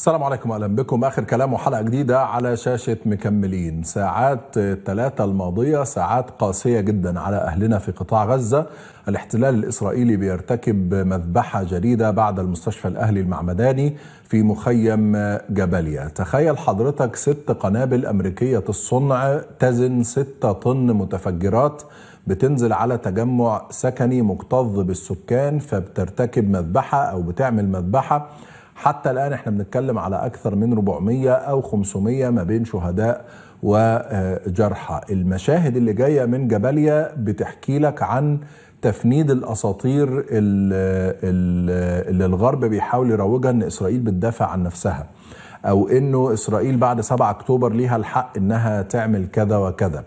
السلام عليكم اهلا بكم اخر كلام وحلقه جديده على شاشه مكملين ساعات الثلاثه الماضيه ساعات قاسيه جدا على اهلنا في قطاع غزه الاحتلال الاسرائيلي بيرتكب مذبحه جديده بعد المستشفى الاهلي المعمداني في مخيم جبليا تخيل حضرتك ست قنابل امريكيه الصنع تزن ستة طن متفجرات بتنزل على تجمع سكني مكتظ بالسكان فبترتكب مذبحه او بتعمل مذبحه حتى الآن احنا بنتكلم على أكثر من 400 أو 500 ما بين شهداء وجرحى المشاهد اللي جاية من جباليا بتحكي لك عن تفنيد الأساطير اللي الغرب بيحاول يروجها أن إسرائيل بتدافع عن نفسها أو أنه إسرائيل بعد 7 أكتوبر ليها الحق أنها تعمل كذا وكذا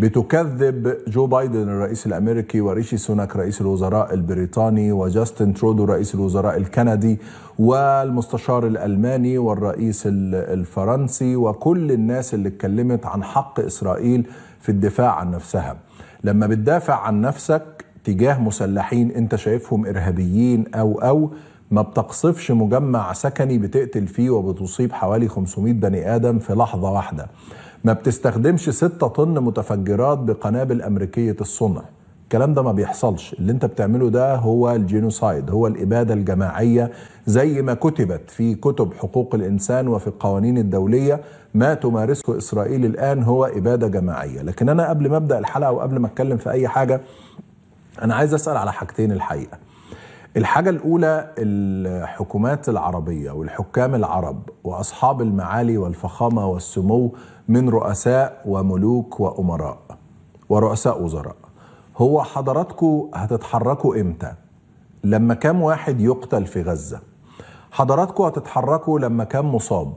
بتكذب جو بايدن الرئيس الامريكي وريشي سوناك رئيس الوزراء البريطاني وجاستن ترودو رئيس الوزراء الكندي والمستشار الالماني والرئيس الفرنسي وكل الناس اللي اتكلمت عن حق اسرائيل في الدفاع عن نفسها لما بتدافع عن نفسك تجاه مسلحين انت شايفهم ارهابيين او او ما بتقصفش مجمع سكني بتقتل فيه وبتصيب حوالي 500 بني ادم في لحظه واحده ما بتستخدمش 6 طن متفجرات بقنابل أمريكية الصنع الكلام ده ما بيحصلش اللي انت بتعمله ده هو الجينوسايد هو الإبادة الجماعية زي ما كتبت في كتب حقوق الإنسان وفي القوانين الدولية ما تمارسه إسرائيل الآن هو إبادة جماعية لكن أنا قبل ما أبدأ الحلقة وقبل ما أتكلم في أي حاجة أنا عايز أسأل على حاجتين الحقيقة الحاجة الأولى الحكومات العربية والحكام العرب وأصحاب المعالي والفخامة والسمو من رؤساء وملوك وأمراء ورؤساء وزراء هو حضراتكم هتتحركوا إمتى؟ لما كام واحد يقتل في غزة حضراتكم هتتحركوا لما كام مصاب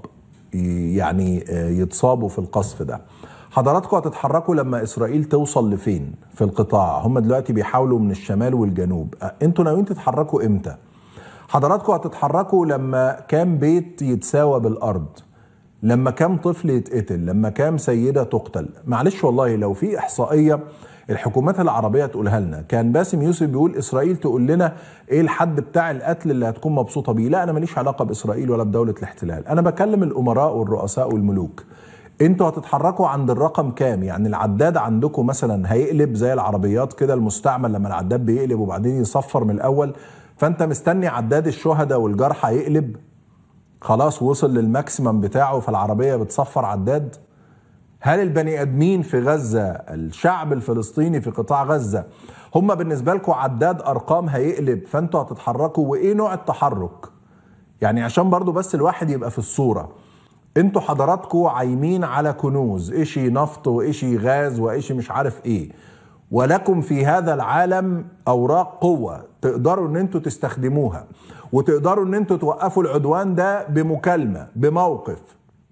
يعني يتصابوا في القصف ده حضراتكم هتتحركوا لما اسرائيل توصل لفين في القطاع هم دلوقتي بيحاولوا من الشمال والجنوب انتوا ناويين تتحركوا امتى حضراتكم هتتحركوا لما كام بيت يتساوى بالارض لما كام طفل يتقتل لما كام سيدة تقتل معلش والله لو في إحصائية الحكومات العربية تقولها لنا كان باسم يوسف بيقول إسرائيل تقول لنا إيه الحد بتاع القتل اللي هتكون مبسوطة بيه لا أنا ماليش علاقة بإسرائيل ولا بدولة الاحتلال أنا بكلم الأمراء والرؤساء والملوك انتوا هتتحركوا عند الرقم كام يعني العداد عندكم مثلا هيقلب زي العربيات كده المستعمل لما العداد بيقلب وبعدين يصفر من الاول فانت مستني عداد الشهداء والجرحى يقلب خلاص وصل للماكسيمم بتاعه فالعربيه بتصفر عداد هل البني ادمين في غزه الشعب الفلسطيني في قطاع غزه هم بالنسبه لكم عداد ارقام هيقلب فانتوا هتتحركوا وايه نوع التحرك يعني عشان برضو بس الواحد يبقى في الصوره انتوا حضراتكم عايمين على كنوز اشي نفط واشي غاز واشي مش عارف ايه ولكم في هذا العالم اوراق قوه تقدروا ان انتوا تستخدموها وتقدروا ان انتوا توقفوا العدوان ده بمكالمه بموقف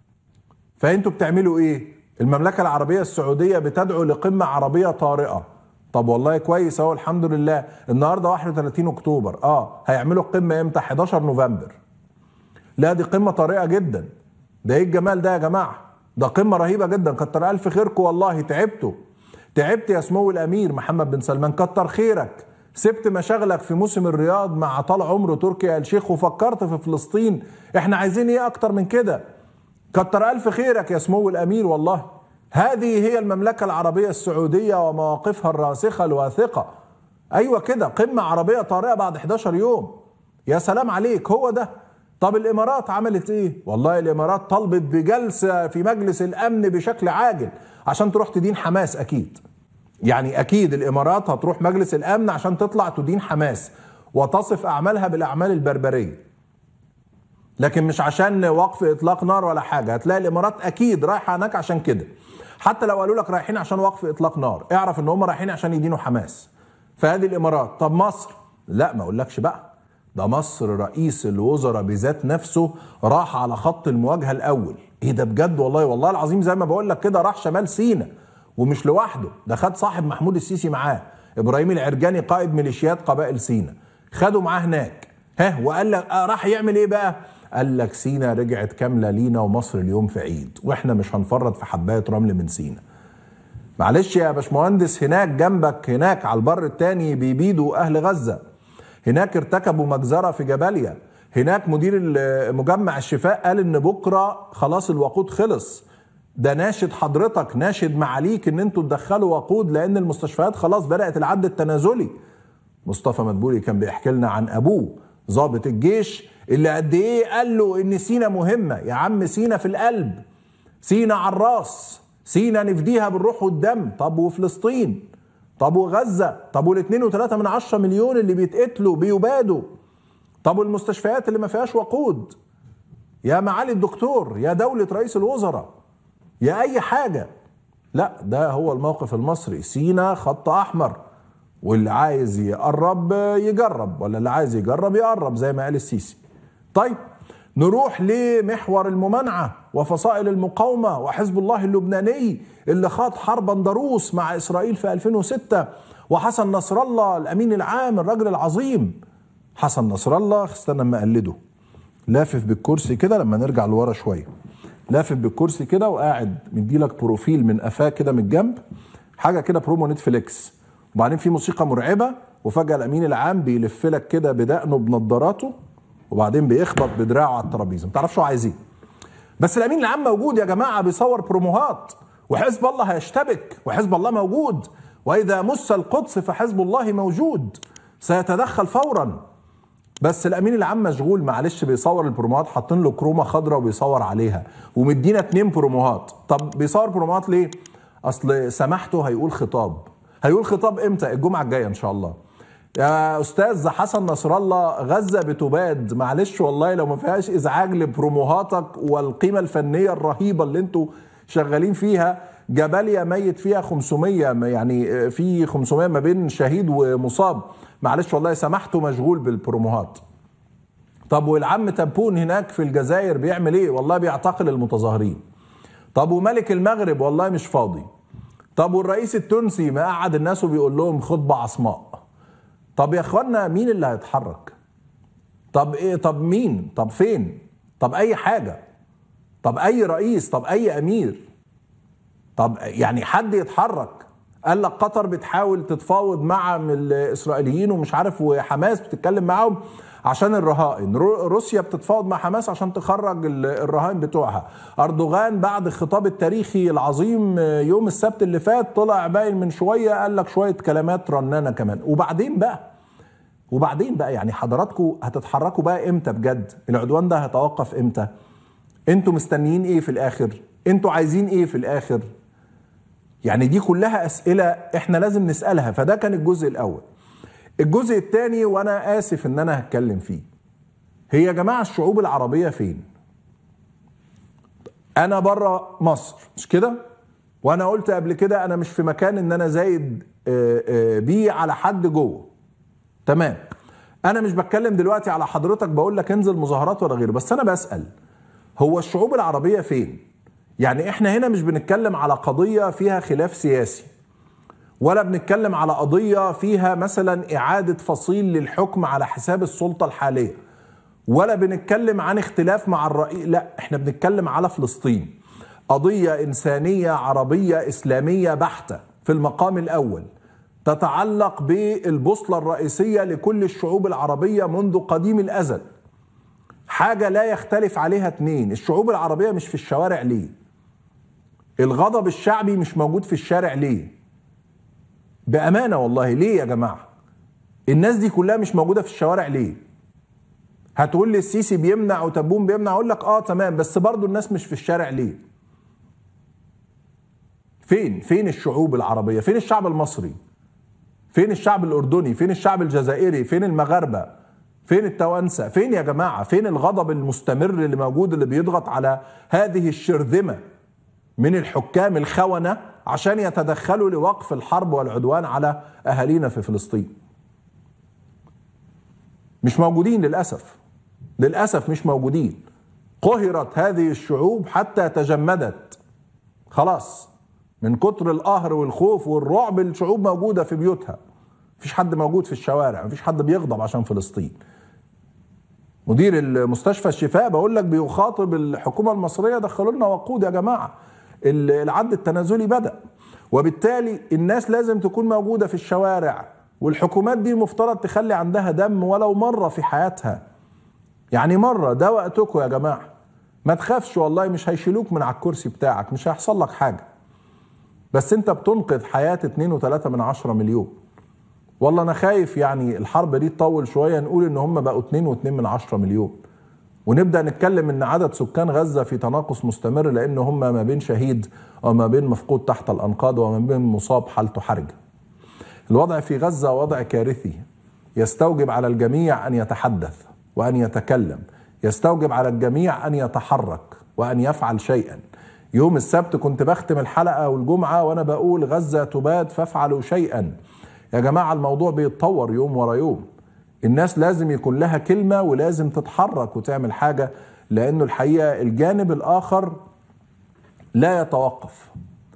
فانتوا بتعملوا ايه المملكه العربيه السعوديه بتدعو لقمه عربيه طارئه طب والله كويس اهو الحمد لله النهارده 31 اكتوبر اه هيعملوا القمه امتى 11 نوفمبر لا دي قمه طارئه جدا ده ايه الجمال ده يا جماعه ده قمه رهيبه جدا كتر الف خيركم والله تعبتوا تعبت يا سمو الامير محمد بن سلمان كتر خيرك سبت مشاغلك في موسم الرياض مع طال عمره تركي آل الشيخ وفكرت في فلسطين احنا عايزين ايه اكتر من كده كتر الف خيرك يا سمو الامير والله هذه هي المملكه العربيه السعوديه ومواقفها الراسخه الواثقه ايوه كده قمه عربيه طارئه بعد 11 يوم يا سلام عليك هو ده طب الامارات عملت ايه والله الامارات طلبت بجلسه في مجلس الامن بشكل عاجل عشان تروح تدين حماس اكيد يعني اكيد الامارات هتروح مجلس الامن عشان تطلع تدين حماس وتصف اعمالها بالاعمال البربريه لكن مش عشان وقف اطلاق نار ولا حاجه هتلاقي الامارات اكيد رايحه هناك عشان كده حتى لو قالوا لك رايحين عشان وقف اطلاق نار اعرف ان هم رايحين عشان يدينوا حماس فهذه الامارات طب مصر لا ما اقولكش بقى ده مصر رئيس الوزراء بذات نفسه راح على خط المواجهه الاول ايه ده بجد والله والله العظيم زي ما بقول لك كده راح شمال سينا ومش لوحده ده خد صاحب محمود السيسي معاه ابراهيم العرجاني قائد ميليشيات قبائل سينا خده معاه هناك ها وقال لك آه راح يعمل ايه بقى قال لك سينا رجعت كامله لينا ومصر اليوم في عيد واحنا مش هنفرط في حبايه رمل من سينا معلش يا باشمهندس هناك جنبك هناك على البر التاني بيبيدوا اهل غزه هناك ارتكبوا مجزرة في جباليا هناك مدير مجمع الشفاء قال ان بكره خلاص الوقود خلص ده ناشد حضرتك ناشد معاليك ان انتوا تدخلوا وقود لان المستشفيات خلاص بدات العد التنازلي مصطفى مدبولي كان بيحكي لنا عن ابوه ضابط الجيش اللي قد ايه قال له ان سينا مهمه يا عم سينا في القلب سينا على الراس سينا نفديها بالروح والدم طب وفلسطين طب وغزه طب والاثنين وثلاثة من عشرة مليون اللي بيتقتلوا بيبادوا طب والمستشفيات اللي ما فيهاش وقود يا معالي الدكتور يا دولة رئيس الوزراء يا أي حاجة لا ده هو الموقف المصري سينا خط أحمر واللي عايز يقرب يجرب ولا اللي عايز يجرب يقرب زي ما قال السيسي طيب نروح لمحور الممانعة وفصائل المقاومة وحزب الله اللبناني اللي خاض حرب اندروس مع إسرائيل في 2006 وحسن نصر الله الأمين العام الرجل العظيم حسن نصر الله استنى اما اقلده لافف بالكرسي كده لما نرجع لورا شويه لافف بالكرسي كده وقاعد مديلك بروفيل من قفاه كده من الجنب حاجه كده برومو نتفليكس وبعدين في موسيقى مرعبه وفجاه الامين العام بيلف لك كده بدقنه بنضاراته وبعدين بيخبط بدراعه على الترابيزه ما تعرفش هو عايز ايه بس الامين العام موجود يا جماعه بيصور بروموهات وحزب الله هيشتبك وحزب الله موجود واذا مس القدس فحزب الله موجود سيتدخل فورا بس الامين العام مشغول معلش بيصور البروموهات حاطين له كرومه خضراء وبيصور عليها ومدينا اتنين بروموهات طب بيصور بروموهات ليه اصل سمحته هيقول خطاب هيقول خطاب امتى الجمعه الجايه ان شاء الله يا استاذ حسن نصر الله غزه بتباد معلش والله لو ما فيهاش ازعاج لبروموهاتك والقيمه الفنيه الرهيبه اللي انتوا شغالين فيها جباليا ميت فيها 500 يعني في 500 ما بين شهيد ومصاب معلش والله سمحته مشغول بالبروموهات طب والعم تبون هناك في الجزائر بيعمل ايه والله بيعتقل المتظاهرين طب وملك المغرب والله مش فاضي طب والرئيس التونسي ما قعد الناس وبيقول لهم خطبة عصماء طب يا اخوانا مين اللي هيتحرك طب ايه طب مين طب فين طب اي حاجة طب اي رئيس طب اي امير طب يعني حد يتحرك قال لك قطر بتحاول تتفاوض مع الاسرائيليين ومش عارف وحماس بتتكلم معاهم عشان الرهائن روسيا بتتفاوض مع حماس عشان تخرج الرهائن بتوعها اردوغان بعد الخطاب التاريخي العظيم يوم السبت اللي فات طلع باين من شويه قال لك شويه كلمات رنانه كمان وبعدين بقى وبعدين بقى يعني حضراتكم هتتحركوا بقى امتى بجد العدوان ده هيتوقف امتى انتوا مستنيين ايه في الاخر انتوا عايزين ايه في الاخر يعني دي كلها اسئله احنا لازم نسالها فده كان الجزء الاول الجزء الثاني وانا اسف ان انا هتكلم فيه هي يا جماعه الشعوب العربيه فين انا بره مصر مش كده وانا قلت قبل كده انا مش في مكان ان انا زايد بيه على حد جوه تمام انا مش بتكلم دلوقتي على حضرتك بقول لك انزل مظاهرات ولا غيره بس انا بسال هو الشعوب العربيه فين يعني احنا هنا مش بنتكلم على قضية فيها خلاف سياسي ولا بنتكلم على قضية فيها مثلا إعادة فصيل للحكم على حساب السلطة الحالية ولا بنتكلم عن اختلاف مع الرئيس لا احنا بنتكلم على فلسطين قضية إنسانية عربية إسلامية بحتة في المقام الأول تتعلق بالبوصلة الرئيسية لكل الشعوب العربية منذ قديم الأزل حاجة لا يختلف عليها اتنين الشعوب العربية مش في الشوارع ليه الغضب الشعبي مش موجود في الشارع ليه بأمانة والله ليه يا جماعة الناس دي كلها مش موجودة في الشوارع ليه هتقول لي السيسي بيمنع وتبون بيمنع اقول لك اه تمام بس برضو الناس مش في الشارع ليه فين فين الشعوب العربية فين الشعب المصري فين الشعب الأردني فين الشعب الجزائري فين المغاربة فين التوانسة فين يا جماعة فين الغضب المستمر اللي موجود اللي بيضغط على هذه الشرذمة من الحكام الخونة عشان يتدخلوا لوقف الحرب والعدوان على أهالينا في فلسطين مش موجودين للأسف للأسف مش موجودين قهرت هذه الشعوب حتى تجمدت خلاص من كتر القهر والخوف والرعب الشعوب موجودة في بيوتها مفيش حد موجود في الشوارع مفيش حد بيغضب عشان فلسطين مدير المستشفى الشفاء بقول لك بيخاطب الحكومة المصرية دخلوا لنا وقود يا جماعة العد التنازلي بدأ وبالتالي الناس لازم تكون موجودة في الشوارع والحكومات دي المفترض تخلي عندها دم ولو مرة في حياتها يعني مرة ده وقتكم يا جماعة ما تخافش والله مش هيشيلوك من على الكرسي بتاعك مش هيحصل لك حاجة بس انت بتنقذ حياة 2.3 من عشرة مليون والله انا خايف يعني الحرب دي تطول شوية نقول ان هم بقوا 2.2 من عشرة مليون ونبدا نتكلم ان عدد سكان غزه في تناقص مستمر لان هم ما بين شهيد وما بين مفقود تحت الانقاض وما بين مصاب حالته حرجه. الوضع في غزه وضع كارثي يستوجب على الجميع ان يتحدث وان يتكلم، يستوجب على الجميع ان يتحرك وان يفعل شيئا. يوم السبت كنت بختم الحلقه والجمعه وانا بقول غزه تباد فافعلوا شيئا. يا جماعه الموضوع بيتطور يوم ورا يوم. الناس لازم يكون لها كلمة ولازم تتحرك وتعمل حاجة لأنه الحقيقة الجانب الآخر لا يتوقف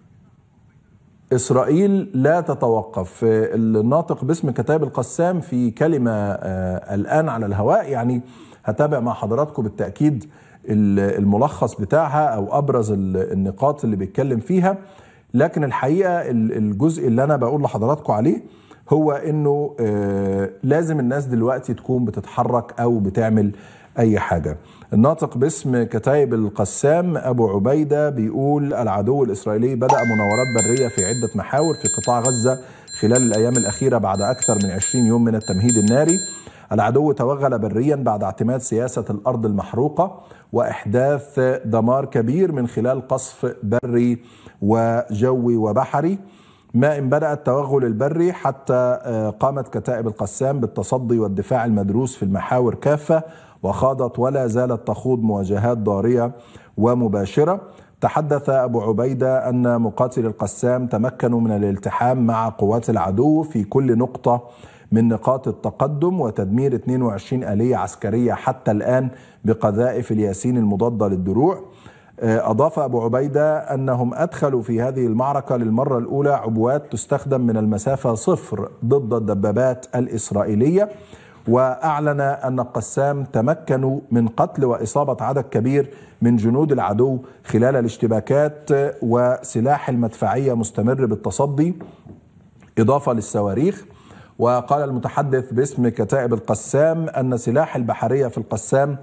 إسرائيل لا تتوقف الناطق باسم كتاب القسام في كلمة الآن على الهواء يعني هتابع مع حضراتكم بالتأكيد الملخص بتاعها أو أبرز النقاط اللي بيتكلم فيها لكن الحقيقة الجزء اللي أنا بقول لحضراتكم عليه هو انه آه لازم الناس دلوقتي تكون بتتحرك او بتعمل اي حاجه. الناطق باسم كتايب القسام ابو عبيده بيقول العدو الاسرائيلي بدا مناورات بريه في عده محاور في قطاع غزه خلال الايام الاخيره بعد اكثر من 20 يوم من التمهيد الناري. العدو توغل بريا بعد اعتماد سياسه الارض المحروقه واحداث دمار كبير من خلال قصف بري وجوي وبحري. ما إن بدأ التوغل البري حتى قامت كتائب القسام بالتصدي والدفاع المدروس في المحاور كافة وخاضت ولا زالت تخوض مواجهات ضارية ومباشرة تحدث أبو عبيدة أن مقاتل القسام تمكنوا من الالتحام مع قوات العدو في كل نقطة من نقاط التقدم وتدمير 22 آلية عسكرية حتى الآن بقذائف الياسين المضادة للدروع أضاف أبو عبيدة أنهم أدخلوا في هذه المعركة للمرة الأولى عبوات تستخدم من المسافة صفر ضد الدبابات الإسرائيلية وأعلن أن القسام تمكنوا من قتل وإصابة عدد كبير من جنود العدو خلال الاشتباكات وسلاح المدفعية مستمر بالتصدي إضافة للصواريخ وقال المتحدث باسم كتائب القسام أن سلاح البحرية في القسام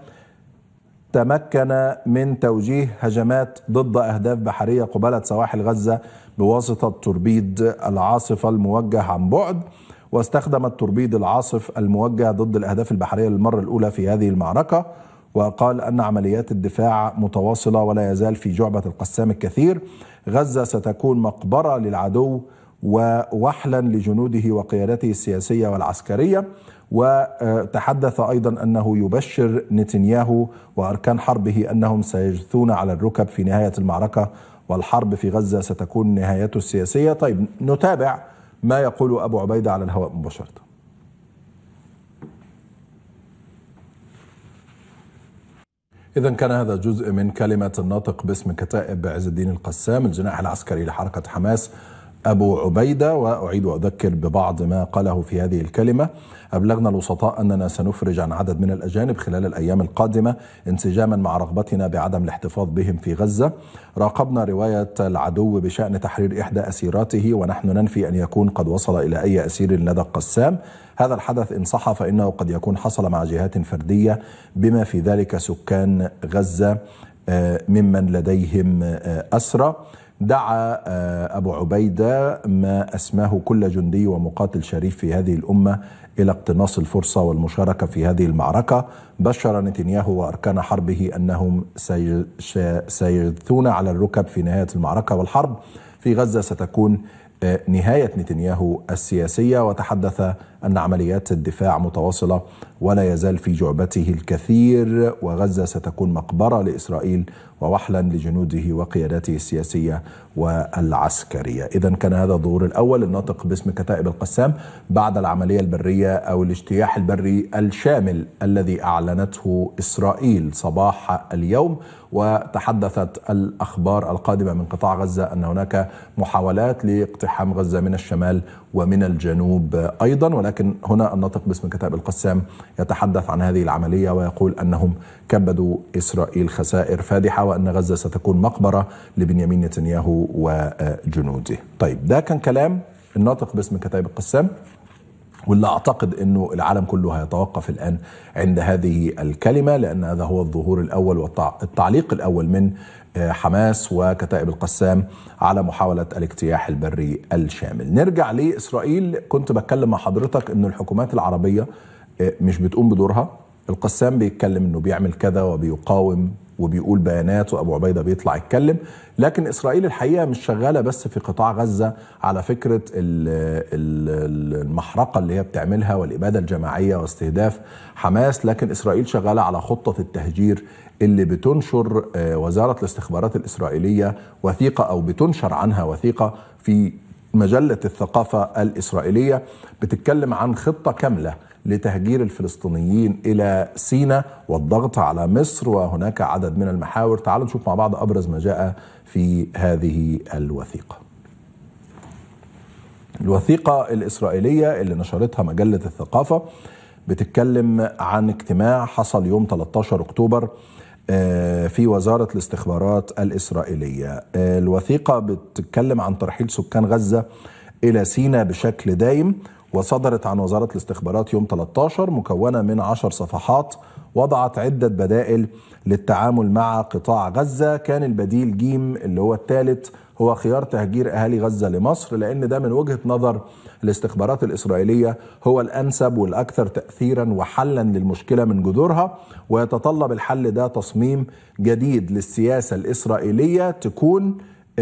تمكن من توجيه هجمات ضد اهداف بحريه قباله سواحل غزه بواسطه توربيد العاصفه الموجه عن بعد واستخدم التوربيد العاصف الموجه ضد الاهداف البحريه للمره الاولى في هذه المعركه وقال ان عمليات الدفاع متواصله ولا يزال في جعبه القسام الكثير غزه ستكون مقبره للعدو ووحلا لجنوده وقيادته السياسيه والعسكريه وتحدث ايضا انه يبشر نتنياهو واركان حربه انهم سيجثون على الركب في نهايه المعركه والحرب في غزه ستكون نهايته السياسيه، طيب نتابع ما يقول ابو عبيده على الهواء مباشره. إذا كان هذا جزء من كلمة الناطق باسم كتائب عز الدين القسام الجناح العسكري لحركة حماس أبو عبيدة وأعيد وأذكر ببعض ما قاله في هذه الكلمة أبلغنا الوسطاء أننا سنفرج عن عدد من الأجانب خلال الأيام القادمة انسجاما مع رغبتنا بعدم الاحتفاظ بهم في غزة راقبنا رواية العدو بشأن تحرير إحدى أسيراته ونحن ننفي أن يكون قد وصل إلى أي أسير لدى القسام هذا الحدث إن صح فإنه قد يكون حصل مع جهات فردية بما في ذلك سكان غزة ممن لديهم أسرى دعا أبو عبيدة ما أسماه كل جندي ومقاتل شريف في هذه الأمة إلى اقتناص الفرصة والمشاركة في هذه المعركة بشر نتنياهو وأركان حربه أنهم سيجثون على الركب في نهاية المعركة والحرب في غزة ستكون نهاية نتنياهو السياسية وتحدث أن عمليات الدفاع متواصلة ولا يزال في جعبته الكثير وغزة ستكون مقبرة لإسرائيل ووحلا لجنوده وقياداته السياسية والعسكرية إذا كان هذا الظهور الأول الناطق باسم كتائب القسام بعد العملية البرية أو الاجتياح البري الشامل الذي أعلنته إسرائيل صباح اليوم وتحدثت الأخبار القادمة من قطاع غزة أن هناك محاولات لاقتحام غزة من الشمال ومن الجنوب أيضا ولكن هنا الناطق باسم كتائب القسام يتحدث عن هذه العملية ويقول أنهم كبدوا إسرائيل خسائر فادحة وأن غزة ستكون مقبرة لبنيامين نتنياهو وجنوده طيب ده كان كلام الناطق باسم كتائب القسام واللي اعتقد انه العالم كله هيتوقف الان عند هذه الكلمه لان هذا هو الظهور الاول والتعليق الاول من حماس وكتائب القسام على محاوله الاجتياح البري الشامل. نرجع لاسرائيل كنت بتكلم مع حضرتك ان الحكومات العربيه مش بتقوم بدورها، القسام بيتكلم انه بيعمل كذا وبيقاوم وبيقول بيانات وابو عبيده بيطلع يتكلم لكن اسرائيل الحقيقه مش شغاله بس في قطاع غزه على فكره المحرقه اللي هي بتعملها والاباده الجماعيه واستهداف حماس لكن اسرائيل شغاله على خطه التهجير اللي بتنشر وزاره الاستخبارات الاسرائيليه وثيقه او بتنشر عنها وثيقه في مجله الثقافه الاسرائيليه بتتكلم عن خطه كامله لتهجير الفلسطينيين الى سيناء والضغط على مصر وهناك عدد من المحاور تعالوا نشوف مع بعض ابرز ما جاء في هذه الوثيقه. الوثيقه الاسرائيليه اللي نشرتها مجله الثقافه بتتكلم عن اجتماع حصل يوم 13 اكتوبر في وزاره الاستخبارات الاسرائيليه. الوثيقه بتتكلم عن ترحيل سكان غزه الى سيناء بشكل دايم وصدرت عن وزارة الاستخبارات يوم 13 مكونة من عشر صفحات وضعت عدة بدائل للتعامل مع قطاع غزة كان البديل جيم اللي هو الثالث هو خيار تهجير أهالي غزة لمصر لأن ده من وجهة نظر الاستخبارات الإسرائيلية هو الأنسب والأكثر تأثيرا وحلا للمشكلة من جذورها ويتطلب الحل ده تصميم جديد للسياسة الإسرائيلية تكون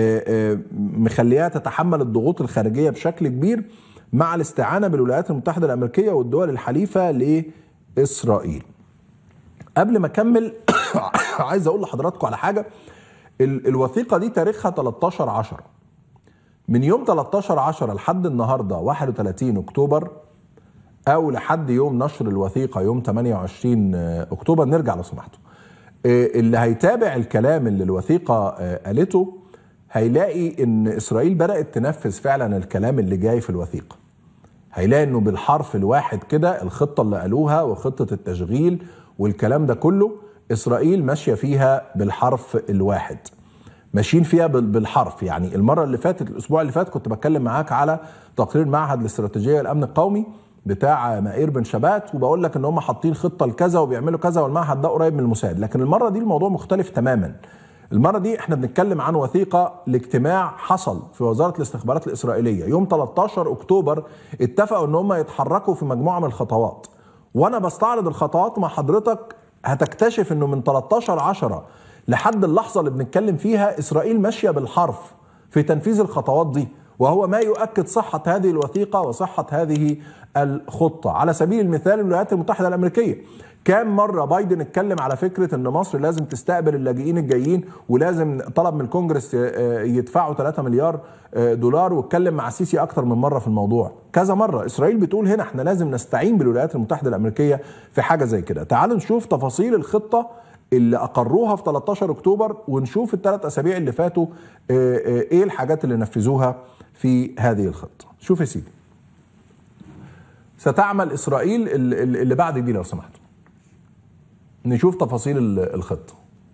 مخليها تتحمل الضغوط الخارجية بشكل كبير مع الاستعانة بالولايات المتحدة الأمريكية والدول الحليفة لإسرائيل قبل ما أكمل عايز أقول لحضراتكم على حاجة الوثيقة دي تاريخها 13 10 من يوم 13 10 لحد النهاردة 31 أكتوبر أو لحد يوم نشر الوثيقة يوم 28 أكتوبر نرجع لو سمحتوا اللي هيتابع الكلام اللي الوثيقة قالته هيلاقي ان اسرائيل بدات تنفذ فعلا الكلام اللي جاي في الوثيقه هيلاقي انه بالحرف الواحد كده الخطه اللي قالوها وخطه التشغيل والكلام ده كله اسرائيل ماشيه فيها بالحرف الواحد ماشيين فيها بالحرف يعني المره اللي فاتت الاسبوع اللي فات كنت بتكلم معاك على تقرير معهد الاستراتيجيه الامن القومي بتاع مائير بن شبات وبقول لك ان هم حاطين خطه لكذا وبيعملوا كذا والمعهد ده قريب من المساعد لكن المره دي الموضوع مختلف تماما المرة دي احنا بنتكلم عن وثيقة لاجتماع حصل في وزارة الاستخبارات الإسرائيلية يوم 13 أكتوبر اتفقوا ان هم يتحركوا في مجموعة من الخطوات وانا بستعرض الخطوات مع حضرتك هتكتشف انه من 13 10 لحد اللحظة اللي بنتكلم فيها إسرائيل ماشية بالحرف في تنفيذ الخطوات دي وهو ما يؤكد صحة هذه الوثيقة وصحة هذه الخطة على سبيل المثال الولايات المتحدة الأمريكية كام مرة بايدن اتكلم على فكرة ان مصر لازم تستقبل اللاجئين الجايين ولازم طلب من الكونجرس يدفعوا 3 مليار دولار واتكلم مع السيسي اكتر من مرة في الموضوع كذا مرة اسرائيل بتقول هنا احنا لازم نستعين بالولايات المتحدة الامريكية في حاجة زي كده تعالوا نشوف تفاصيل الخطة اللي اقروها في 13 اكتوبر ونشوف الثلاث اسابيع اللي فاتوا ايه الحاجات اللي نفذوها في هذه الخطة شوف يا سيدي ستعمل اسرائيل اللي بعد دي لو سمحتوا نشوف تفاصيل الخطه.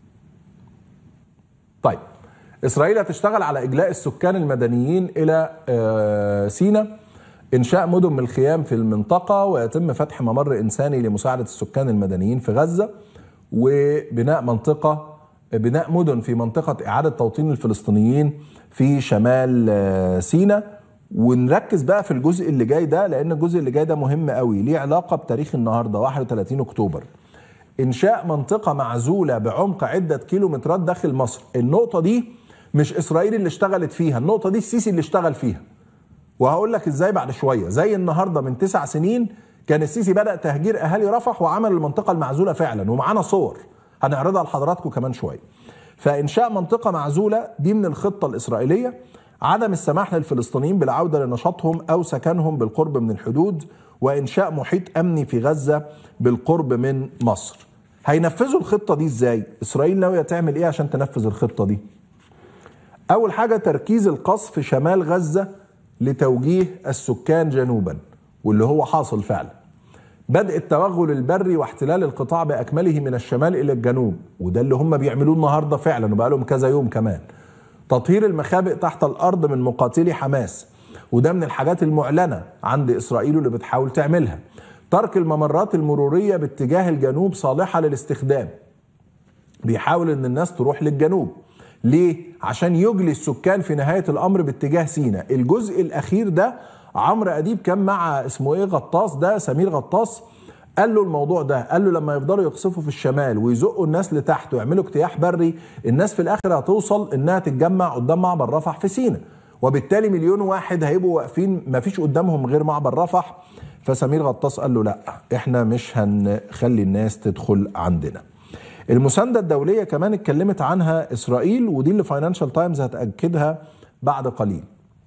طيب اسرائيل هتشتغل على اجلاء السكان المدنيين الى سيناء انشاء مدن من الخيام في المنطقه ويتم فتح ممر انساني لمساعده السكان المدنيين في غزه وبناء منطقه بناء مدن في منطقه اعاده توطين الفلسطينيين في شمال سيناء ونركز بقى في الجزء اللي جاي ده لان الجزء اللي جاي ده مهم قوي ليه علاقه بتاريخ النهارده 31 اكتوبر انشاء منطقه معزوله بعمق عده كيلومترات داخل مصر النقطه دي مش اسرائيل اللي اشتغلت فيها النقطه دي السيسي اللي اشتغل فيها وهقول لك ازاي بعد شويه زي النهارده من تسع سنين كان السيسي بدا تهجير اهالي رفح وعمل المنطقه المعزوله فعلا ومعانا صور هنعرضها لحضراتكم كمان شويه فانشاء منطقه معزوله دي من الخطه الاسرائيليه عدم السماح للفلسطينيين بالعوده لنشاطهم او سكنهم بالقرب من الحدود وانشاء محيط امني في غزه بالقرب من مصر. هينفذوا الخطه دي ازاي؟ اسرائيل ناويه تعمل ايه عشان تنفذ الخطه دي؟ اول حاجه تركيز القصف في شمال غزه لتوجيه السكان جنوبا واللي هو حاصل فعلا. بدء التوغل البري واحتلال القطاع باكمله من الشمال الى الجنوب وده اللي هم بيعملوه النهارده فعلا وبقى لهم كذا يوم كمان. تطهير المخابئ تحت الارض من مقاتلي حماس وده من الحاجات المعلنة عند إسرائيل اللي بتحاول تعملها ترك الممرات المرورية باتجاه الجنوب صالحة للاستخدام بيحاول ان الناس تروح للجنوب ليه؟ عشان يجلي السكان في نهاية الأمر باتجاه سيناء الجزء الأخير ده عمرو أديب كان مع اسمه إيه غطاس ده سمير غطاس قال له الموضوع ده قال له لما يفضلوا يقصفوا في الشمال ويزقوا الناس لتحت ويعملوا اجتياح بري الناس في الاخر هتوصل انها تتجمع قدام معبر رفح في سينا وبالتالي مليون واحد هيبقوا واقفين ما فيش قدامهم غير معبر رفح فسمير غطاس قال له لا احنا مش هنخلي الناس تدخل عندنا المسانده الدوليه كمان اتكلمت عنها اسرائيل ودي اللي فاينانشال تايمز هتاكدها بعد قليل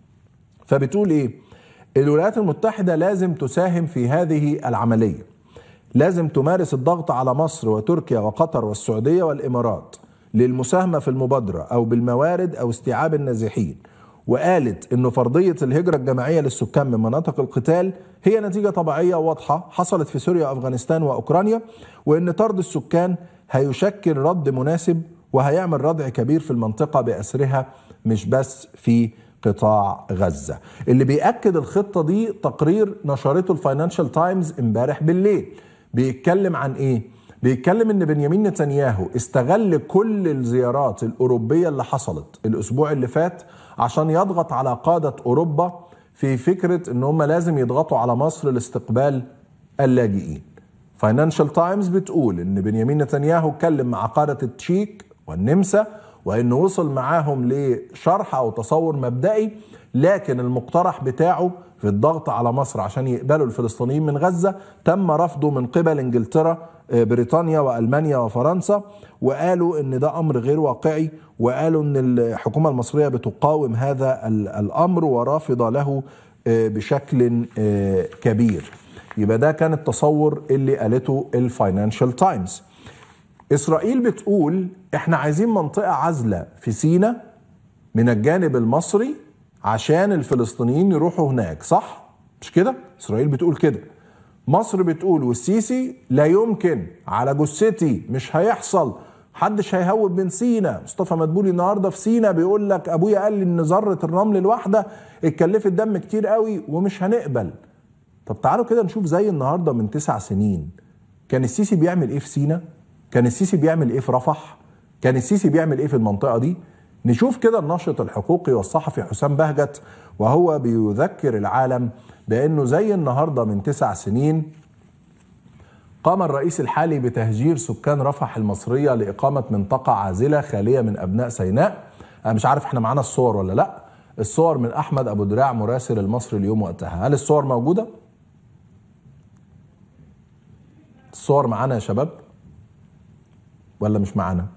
فبتقول ايه الولايات المتحده لازم تساهم في هذه العمليه لازم تمارس الضغط على مصر وتركيا وقطر والسعوديه والامارات للمساهمه في المبادره او بالموارد او استيعاب النازحين وقالت انه فرضيه الهجره الجماعيه للسكان من مناطق القتال هي نتيجه طبيعيه واضحه حصلت في سوريا وافغانستان واوكرانيا وان طرد السكان هيشكل رد مناسب وهيعمل ردع كبير في المنطقه باسرها مش بس في قطاع غزه. اللي بياكد الخطه دي تقرير نشرته الفاينانشال تايمز امبارح بالليل. بيتكلم عن ايه؟ بيتكلم ان بنيامين نتنياهو استغل كل الزيارات الاوروبيه اللي حصلت الاسبوع اللي فات عشان يضغط على قاده اوروبا في فكره ان هم لازم يضغطوا على مصر لاستقبال اللاجئين. فاينانشال تايمز بتقول ان بنيامين نتنياهو اتكلم مع قاده التشيك والنمسا وانه وصل معاهم لشرح او تصور مبدئي لكن المقترح بتاعه في الضغط على مصر عشان يقبلوا الفلسطينيين من غزه تم رفضه من قبل انجلترا بريطانيا والمانيا وفرنسا وقالوا ان ده امر غير واقعي وقالوا ان الحكومه المصريه بتقاوم هذا الامر ورافضه له بشكل كبير يبقى ده كان التصور اللي قالته الفاينانشال تايمز اسرائيل بتقول احنا عايزين منطقه عازله في سينا من الجانب المصري عشان الفلسطينيين يروحوا هناك صح مش كده اسرائيل بتقول كده مصر بتقول والسيسي لا يمكن على جثتي مش هيحصل محدش هيهوب من سينا مصطفى مدبولي النهارده في سينا بيقول لك ابويا قال لي ان ذره الرمل الواحده اتكلفت دم كتير قوي ومش هنقبل طب تعالوا كده نشوف زي النهارده من تسع سنين كان السيسي بيعمل ايه في سينا كان السيسي بيعمل ايه في رفح كان السيسي بيعمل ايه في المنطقه دي نشوف كده الناشط الحقوقي والصحفي حسام بهجت وهو بيذكر العالم بانه زي النهارده من تسع سنين قام الرئيس الحالي بتهجير سكان رفح المصريه لاقامه منطقه عازله خاليه من ابناء سيناء انا مش عارف احنا معانا الصور ولا لا الصور من احمد ابو دراع مراسل المصري اليوم وقتها هل الصور موجوده الصور معانا يا شباب ولا مش معانا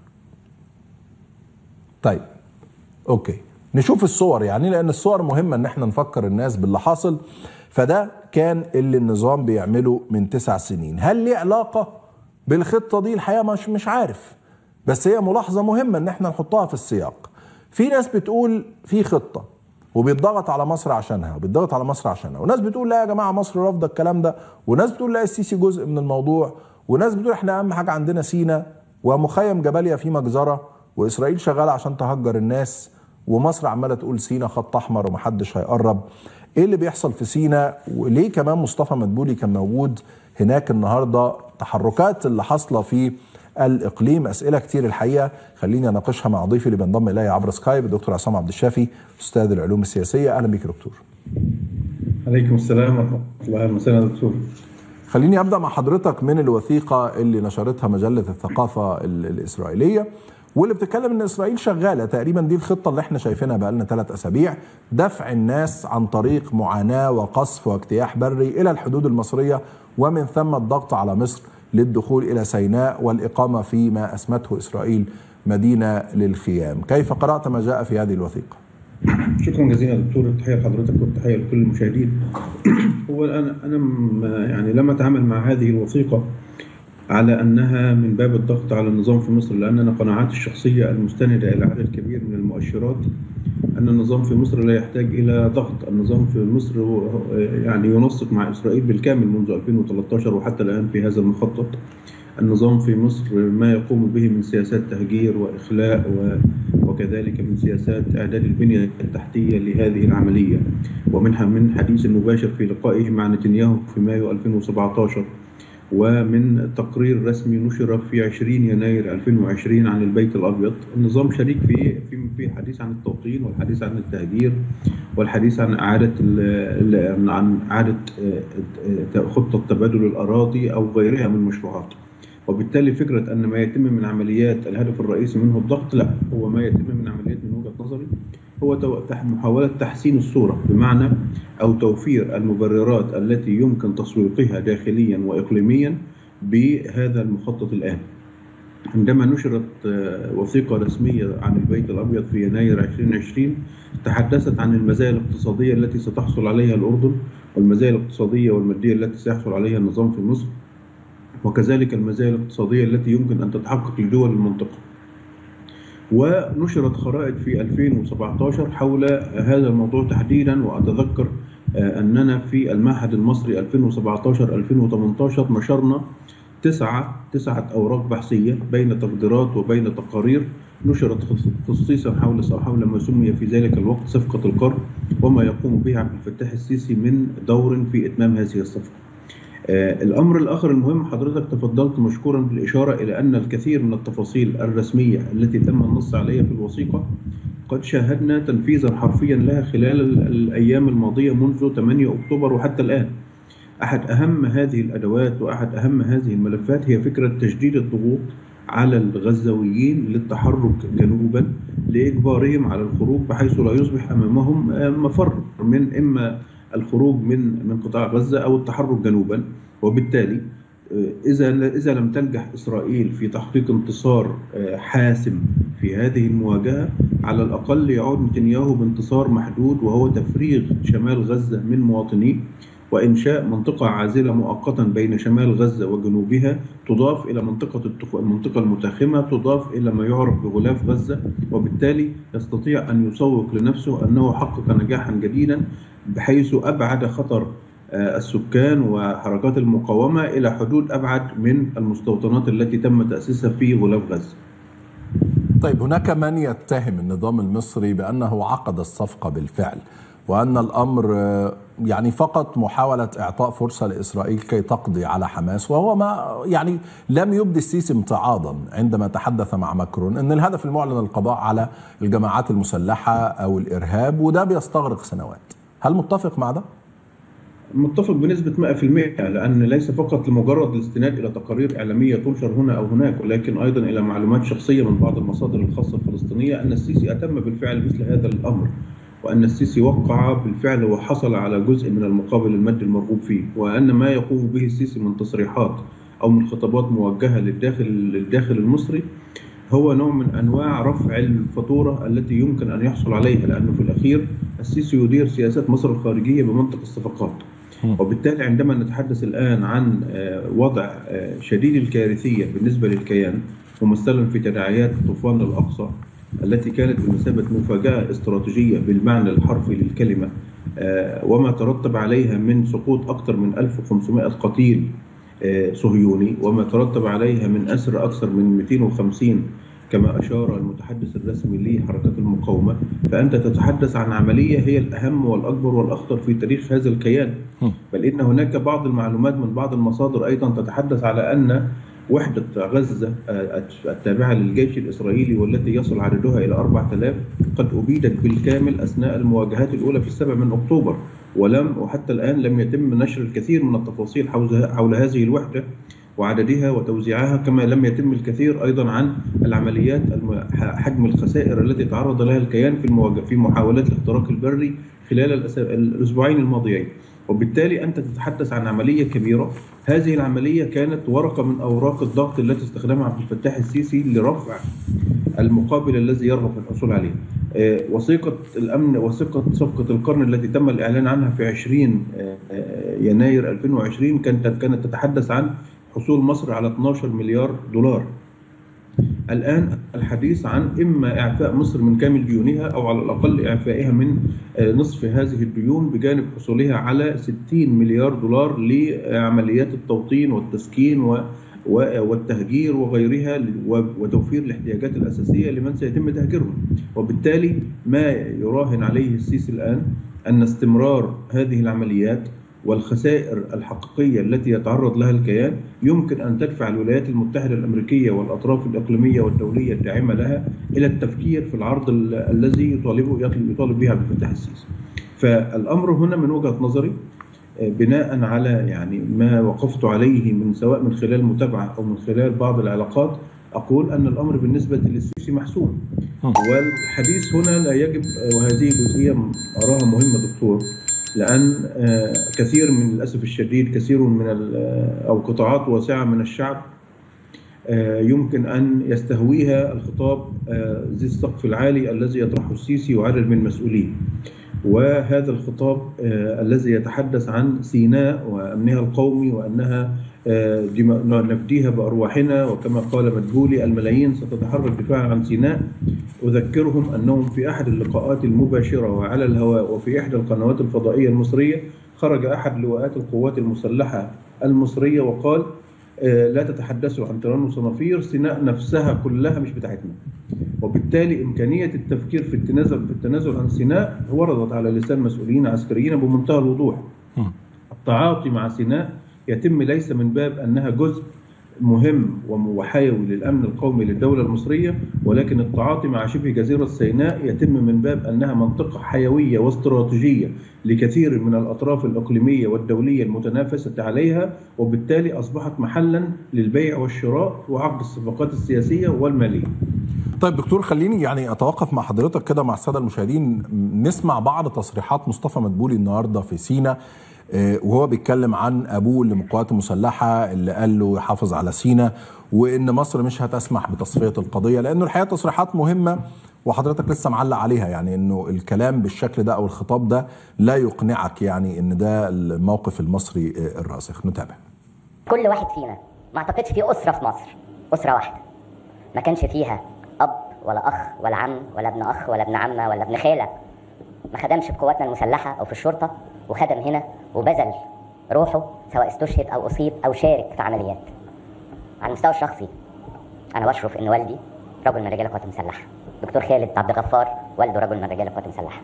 طيب اوكي نشوف الصور يعني لان الصور مهمه ان احنا نفكر الناس باللي حاصل فده كان اللي النظام بيعمله من تسع سنين هل ليه علاقه بالخطه دي الحقيقه مش مش عارف بس هي ملاحظه مهمه ان احنا نحطها في السياق في ناس بتقول في خطه وبيتضغط على مصر عشانها وبيتضغط على مصر عشانها وناس بتقول لا يا جماعه مصر رافضه الكلام ده وناس بتقول لا السيسي جزء من الموضوع وناس بتقول احنا اهم حاجه عندنا سينا ومخيم جباليا في مجزره واسرائيل شغاله عشان تهجر الناس ومصر عماله تقول سينا خط احمر ومحدش هيقرب ايه اللي بيحصل في سينا وليه كمان مصطفى مدبولي كان موجود هناك النهارده تحركات اللي حاصله في الاقليم اسئله كتير الحقيقه خليني اناقشها مع ضيفي اللي بينضم الي عبر سكايب الدكتور عصام عبد الشافي استاذ العلوم السياسيه اهلا بك دكتور عليكم السلام ورحمه الله وبركاته دكتور خليني ابدا مع حضرتك من الوثيقه اللي نشرتها مجله الثقافه الاسرائيليه واللي بتتكلم ان اسرائيل شغاله تقريبا دي الخطه اللي احنا شايفينها بقى لنا ثلاث اسابيع دفع الناس عن طريق معاناه وقصف واجتياح بري الى الحدود المصريه ومن ثم الضغط على مصر للدخول الى سيناء والاقامه في ما اسمته اسرائيل مدينه للخيام، كيف قرات ما جاء في هذه الوثيقه؟ شكرا جزيلا دكتور التحيه لحضرتك والتحيه لكل المشاهدين. هو انا انا يعني لم اتعامل مع هذه الوثيقه على انها من باب الضغط على النظام في مصر لان انا قناعاتي الشخصيه المستنده الى عدد كبير من المؤشرات ان النظام في مصر لا يحتاج الى ضغط، النظام في مصر يعني ينسق مع اسرائيل بالكامل منذ 2013 وحتى الان في هذا المخطط. النظام في مصر ما يقوم به من سياسات تهجير واخلاء وكذلك من سياسات اعداد البنيه التحتيه لهذه العمليه ومنها من حديث مباشر في لقائه مع نتنياهو في مايو 2017 ومن تقرير رسمي نشر في 20 يناير 2020 عن البيت الابيض، النظام شريك في في في الحديث عن التوطين والحديث عن التهجير والحديث عن اعاده عن اعاده خطه تبادل الاراضي او غيرها من المشروعات. وبالتالي فكره ان ما يتم من عمليات الهدف الرئيسي منه الضغط لا هو ما يتم من عمليات من وجهه نظري هو محاولة تحسين الصورة بمعنى أو توفير المبررات التي يمكن تسويقها داخليا وإقليميا بهذا المخطط الآن عندما نشرت وثيقة رسمية عن البيت الأبيض في يناير 2020 تحدثت عن المزايا الاقتصادية التي ستحصل عليها الأردن والمزايا الاقتصادية والمادية التي سيحصل عليها النظام في مصر وكذلك المزايا الاقتصادية التي يمكن أن تتحقق لدول المنطقة ونشرت خرائط في 2017 حول هذا الموضوع تحديدا وأتذكر أننا في المعهد المصري 2017-2018 نشرنا تسعة تسعة أوراق بحثية بين تقديرات وبين تقارير نشرت خصيصا حول حول ما سمي في ذلك الوقت صفقة القرن وما يقوم به عبد الفتاح السيسي من دور في إتمام هذه الصفقة. آه الأمر الآخر المهم حضرتك تفضلت مشكورا بالإشارة إلى أن الكثير من التفاصيل الرسمية التي تم النص عليها في الوثيقة قد شاهدنا تنفيذا حرفيا لها خلال الأيام الماضية منذ 8 أكتوبر وحتى الآن أحد أهم هذه الأدوات وأحد أهم هذه الملفات هي فكرة تشديد الضغوط على الغزاويين للتحرك جنوبا لإجبارهم على الخروج بحيث لا يصبح أمامهم مفر من إما الخروج من من قطاع غزة أو التحرك جنوبا وبالتالي إذا إذا لم تنجح إسرائيل في تحقيق انتصار حاسم في هذه المواجهة على الأقل يعود نتنياهو بانتصار محدود وهو تفريغ شمال غزة من مواطنيه وإنشاء منطقة عازلة مؤقتا بين شمال غزة وجنوبها تضاف إلى منطقة المنطقة المتاخمة تضاف إلى ما يعرف بغلاف غزة وبالتالي يستطيع أن يسوق لنفسه أنه حقق نجاحا جديدا بحيث أبعد خطر السكان وحركات المقاومة إلى حدود أبعد من المستوطنات التي تم تأسيسها في غلاف غزة طيب هناك من يتهم النظام المصري بأنه عقد الصفقة بالفعل وأن الأمر يعني فقط محاولة إعطاء فرصة لإسرائيل كي تقضي على حماس وهو ما يعني لم يبدي السيسي امتعاضا عندما تحدث مع ماكرون أن الهدف المعلن القضاء على الجماعات المسلحة أو الإرهاب وده بيستغرق سنوات هل متفق مع ده؟ متفق بنسبة 100% لأن ليس فقط لمجرد الاستناد إلى تقارير إعلامية تنشر هنا أو هناك ولكن أيضا إلى معلومات شخصية من بعض المصادر الخاصة الفلسطينية أن السيسي أتم بالفعل مثل هذا الأمر وأن السيسي وقع بالفعل وحصل على جزء من المقابل المادي المرغوب فيه وأن ما يقوم به السيسي من تصريحات أو من خطابات موجهة للداخل للداخل المصري هو نوع من انواع رفع الفاتوره التي يمكن ان يحصل عليها لانه في الاخير السيسي يدير سياسات مصر الخارجيه بمنطق الصفقات وبالتالي عندما نتحدث الان عن وضع شديد الكارثيه بالنسبه للكيان ممثلا في تداعيات طوفان الاقصى التي كانت بمثابه مفاجاه استراتيجيه بالمعنى الحرفي للكلمه وما ترتب عليها من سقوط اكثر من 1500 قتيل صهيوني وما ترتب عليها من أسر أكثر من 250 كما أشار المتحدث الرسمي لحركات المقاومة فأنت تتحدث عن عملية هي الأهم والأكبر والأخطر في تاريخ هذا الكيان بل إن هناك بعض المعلومات من بعض المصادر أيضا تتحدث على أن وحدة غزة التابعة للجيش الإسرائيلي والتي يصل عددها إلى 4000 قد أبيدت بالكامل أثناء المواجهات الأولى في السابع من أكتوبر ولم وحتى الآن لم يتم نشر الكثير من التفاصيل حول هذه الوحدة وعددها وتوزيعها كما لم يتم الكثير أيضا عن العمليات حجم الخسائر التي تعرض لها الكيان في المواجهة في محاولات الاختراق البري خلال الأسبوعين الماضيين وبالتالي أنت تتحدث عن عملية كبيرة هذه العملية كانت ورقة من أوراق الضغط التي استخدمها عبد الفتاح السيسي لرفع المقابل الذي يرغب في الحصول عليه وثيقة الأمن وثيقة صفقة القرن التي تم الإعلان عنها في 20 يناير 2020 كانت كانت تتحدث عن حصول مصر على 12 مليار دولار الآن الحديث عن إما إعفاء مصر من كامل ديونها أو على الأقل إعفائها من نصف هذه الديون بجانب حصولها على 60 مليار دولار لعمليات التوطين والتسكين والتهجير وغيرها وتوفير الاحتياجات الأساسية لمن سيتم تهجيرهم وبالتالي ما يراهن عليه السيسي الآن أن استمرار هذه العمليات والخسائر الحقيقية التي يتعرض لها الكيان يمكن أن تدفع الولايات المتحدة الأمريكية والأطراف الإقليمية والدولية الداعمة لها إلى التفكير في العرض الذي يطالبه يطالب به عبد الفتاح السيسي. فالأمر هنا من وجهة نظري بناء على يعني ما وقفت عليه من سواء من خلال متابعة أو من خلال بعض العلاقات أقول أن الأمر بالنسبة للسيسي محسوم والحديث هنا لا يجب وهذه جزئية أراها مهمة دكتور لأن كثير من للأسف الشديد كثير من أو قطاعات واسعة من الشعب يمكن أن يستهويها الخطاب ذي السقف العالي الذي يطرحه السيسي وعدد من المسؤولين وهذا الخطاب الذي يتحدث عن سيناء وأمنها القومي وأنها نفديها بأرواحنا وكما قال مدبولي الملايين ستتحرك دفاعا عن سيناء أذكرهم أنهم في أحد اللقاءات المباشرة وعلى الهواء وفي إحدى القنوات الفضائية المصرية خرج أحد لواءات القوات المسلحة المصرية وقال لا تتحدثوا عن تيران وصنافير سيناء نفسها كلها مش بتاعتنا وبالتالي إمكانية التفكير في التنازل في التنازل عن سيناء وردت على لسان مسؤولين عسكريين بمنتهى الوضوح التعاطي مع سيناء يتم ليس من باب أنها جزء مهم وحيوي للأمن القومي للدولة المصرية ولكن التعاطي مع شبه جزيرة سيناء يتم من باب أنها منطقة حيوية واستراتيجية لكثير من الأطراف الإقليمية والدولية المتنافسة عليها وبالتالي أصبحت محلا للبيع والشراء وعقد الصفقات السياسية والمالية طيب دكتور خليني يعني اتوقف مع حضرتك كده مع الساده المشاهدين نسمع بعض تصريحات مصطفى مدبولي النهارده في سينا وهو بيتكلم عن ابوه اللي من القوات المسلحه اللي قال له يحافظ على سينا وان مصر مش هتسمح بتصفيه القضيه لانه الحقيقه تصريحات مهمه وحضرتك لسه معلق عليها يعني انه الكلام بالشكل ده او الخطاب ده لا يقنعك يعني ان ده الموقف المصري الراسخ نتابع كل واحد فينا ما اعتقدش في اسره في مصر اسره واحده ما كانش فيها اب ولا اخ ولا عم ولا ابن اخ ولا ابن عمه ولا ابن خاله ما خدمش في قواتنا المسلحه او في الشرطه وخدم هنا وبذل روحه سواء استشهد او اصيب او شارك في عمليات على المستوى الشخصي انا بشرف ان والدي رجل من رجال القوات المسلحه دكتور خالد عبد الغفار والده رجل من رجال القوات المسلحه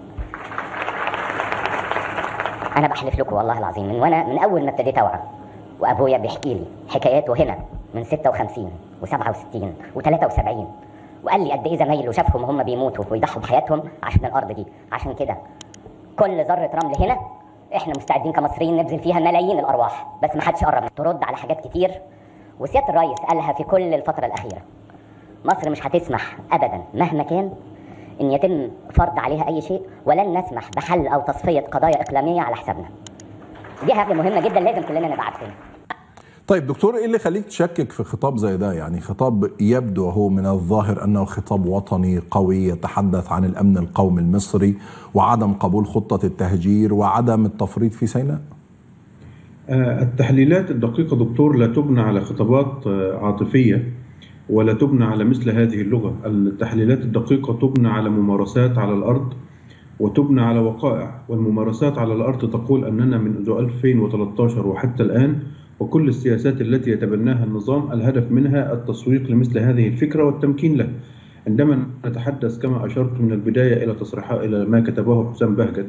انا بحلف لكم والله العظيم من وانا من اول ما ابتديت اوعى وابويا بيحكي لي حكاياته هنا من 56 و67 و73 وقال لي قد ايه زمايله شافهم وهم بيموتوا ويضحوا بحياتهم عشان الارض دي عشان كده كل ذره رمل هنا احنا مستعدين كمصريين نبذل فيها ملايين الارواح بس ما حدش قرب ترد على حاجات كتير وسياده الرئيس قالها في كل الفتره الاخيره مصر مش هتسمح ابدا مهما كان ان يتم فرض عليها اي شيء ولن نسمح بحل او تصفيه قضايا اقليميه على حسابنا دي حاجه مهمه جدا لازم كلنا نبقى عارفينها طيب دكتور ايه اللي يخليك تشكك في خطاب زي ده يعني خطاب يبدو هو من الظاهر انه خطاب وطني قوي يتحدث عن الامن القومي المصري وعدم قبول خطه التهجير وعدم التفريط في سيناء التحليلات الدقيقه دكتور لا تبنى على خطابات عاطفيه ولا تبنى على مثل هذه اللغه التحليلات الدقيقه تبنى على ممارسات على الارض وتبنى على وقائع والممارسات على الارض تقول اننا منذ 2013 وحتى الان وكل السياسات التي يتبناها النظام الهدف منها التسويق لمثل هذه الفكرة والتمكين له عندما نتحدث كما أشرت من البداية إلى تصريحات إلى ما كتبه حسام بهجت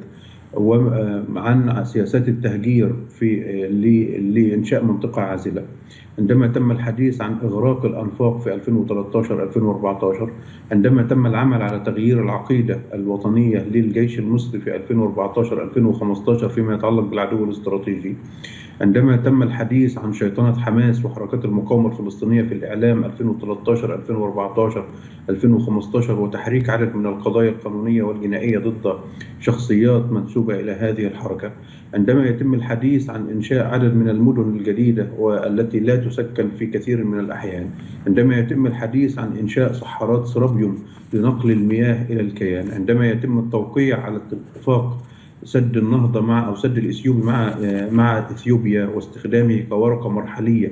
عن سياسات التهجير في لإنشاء منطقة عازلة عندما تم الحديث عن إغراق الأنفاق في 2013-2014 عندما تم العمل على تغيير العقيدة الوطنية للجيش المصري في 2014-2015 فيما يتعلق بالعدو الاستراتيجي عندما تم الحديث عن شيطنة حماس وحركات المقاومة الفلسطينية في الإعلام 2013 2014 2015 وتحريك عدد من القضايا القانونية والجنائية ضد شخصيات منسوبة إلى هذه الحركة عندما يتم الحديث عن إنشاء عدد من المدن الجديدة والتي لا تسكن في كثير من الأحيان عندما يتم الحديث عن إنشاء صحارات سرابيوم لنقل المياه إلى الكيان عندما يتم التوقيع على اتفاق سد النهضة مع أو سد الإثيوبي مع مع إثيوبيا واستخدامه كورقة مرحلية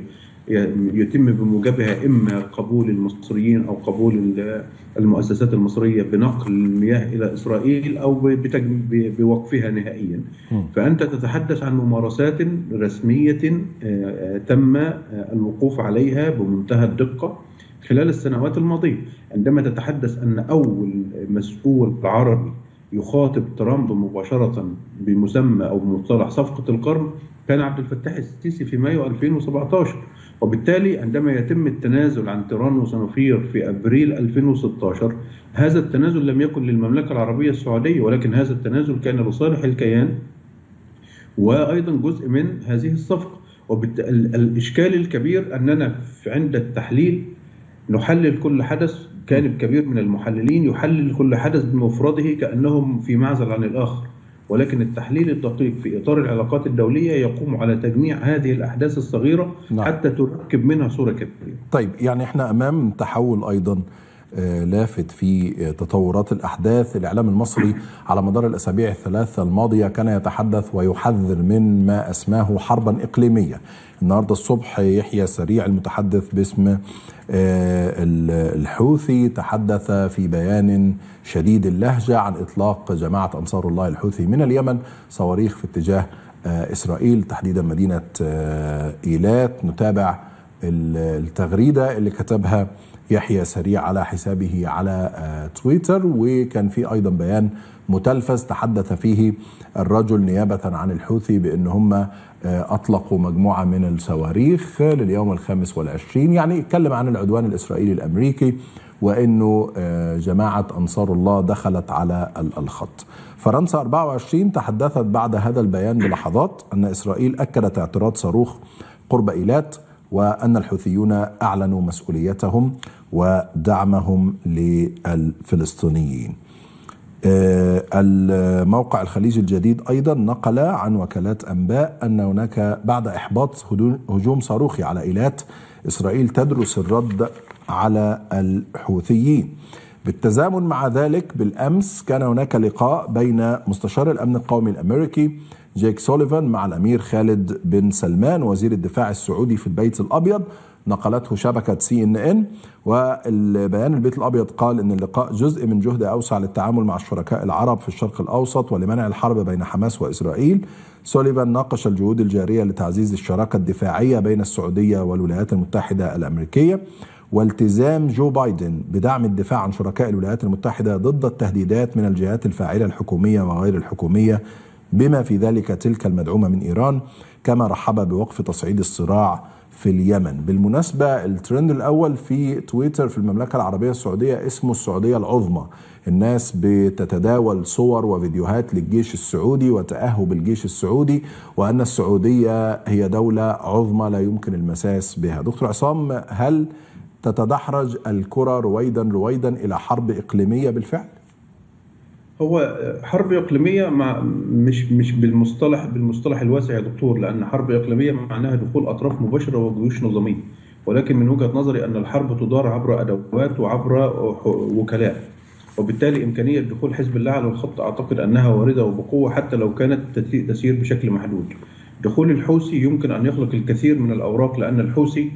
يتم بموجبها اما قبول المصريين او قبول المؤسسات المصريه بنقل المياه الى اسرائيل او بوقفها نهائيا. فانت تتحدث عن ممارسات رسميه تم الوقوف عليها بمنتهى الدقه خلال السنوات الماضيه، عندما تتحدث ان اول مسؤول عربي يخاطب ترامب مباشره بمسمى او بمصطلح صفقه القرن كان عبد الفتاح السيسي في مايو 2017 وبالتالي عندما يتم التنازل عن تيران وصنافير في ابريل 2016 هذا التنازل لم يكن للمملكه العربيه السعوديه ولكن هذا التنازل كان لصالح الكيان وايضا جزء من هذه الصفقه وبالاشكال الكبير اننا عند التحليل نحلل كل حدث جانب كبير من المحللين يحلل كل حدث بمفرده كانهم في معزل عن الاخر ولكن التحليل الدقيق في اطار العلاقات الدوليه يقوم على تجميع هذه الاحداث الصغيره نعم. حتى تركب منها صوره كبيره. طيب يعني احنا امام تحول ايضا لافت في تطورات الاحداث، الاعلام المصري على مدار الاسابيع الثلاثه الماضيه كان يتحدث ويحذر من ما اسماه حربا اقليميه. النهارده الصبح يحيى سريع المتحدث باسم الحوثي تحدث في بيان شديد اللهجه عن اطلاق جماعه انصار الله الحوثي من اليمن صواريخ في اتجاه اسرائيل تحديدا مدينه ايلات نتابع التغريده اللي كتبها يحيى سريع على حسابه على تويتر وكان في ايضا بيان متلفز تحدث فيه الرجل نيابه عن الحوثي بان هم اطلقوا مجموعه من الصواريخ لليوم الخامس والعشرين يعني اتكلم عن العدوان الاسرائيلي الامريكي وانه جماعه انصار الله دخلت على الخط. فرنسا 24 تحدثت بعد هذا البيان بلحظات ان اسرائيل اكدت اعتراض صاروخ قرب ايلات وان الحوثيون اعلنوا مسؤوليتهم ودعمهم للفلسطينيين. الموقع الخليجي الجديد ايضا نقل عن وكالات انباء ان هناك بعد احباط هجوم صاروخي على ايلات اسرائيل تدرس الرد على الحوثيين. بالتزامن مع ذلك بالامس كان هناك لقاء بين مستشار الامن القومي الامريكي جيك سوليفان مع الامير خالد بن سلمان وزير الدفاع السعودي في البيت الابيض نقلته شبكة سي ان ان والبيان البيت الابيض قال ان اللقاء جزء من جهد اوسع للتعامل مع الشركاء العرب في الشرق الاوسط ولمنع الحرب بين حماس واسرائيل. سوليفان ناقش الجهود الجارية لتعزيز الشراكة الدفاعية بين السعودية والولايات المتحدة الامريكية والتزام جو بايدن بدعم الدفاع عن شركاء الولايات المتحدة ضد التهديدات من الجهات الفاعلة الحكومية وغير الحكومية بما في ذلك تلك المدعومة من إيران كما رحب بوقف تصعيد الصراع في اليمن بالمناسبة الترند الأول في تويتر في المملكة العربية السعودية اسمه السعودية العظمى الناس بتتداول صور وفيديوهات للجيش السعودي وتأهب الجيش السعودي وأن السعودية هي دولة عظمى لا يمكن المساس بها دكتور عصام هل تتدحرج الكرة رويدا رويدا إلى حرب إقليمية بالفعل؟ هو حرب اقليميه مع مش مش بالمصطلح بالمصطلح الواسع يا دكتور لان حرب اقليميه معناها دخول اطراف مباشره وجيوش نظاميه ولكن من وجهه نظري ان الحرب تدار عبر ادوات وعبر وكلاء وبالتالي امكانيه دخول حزب الله على الخط اعتقد انها وارده وبقوه حتى لو كانت تسير بشكل محدود. دخول الحوثي يمكن ان يخلق الكثير من الاوراق لان الحوثي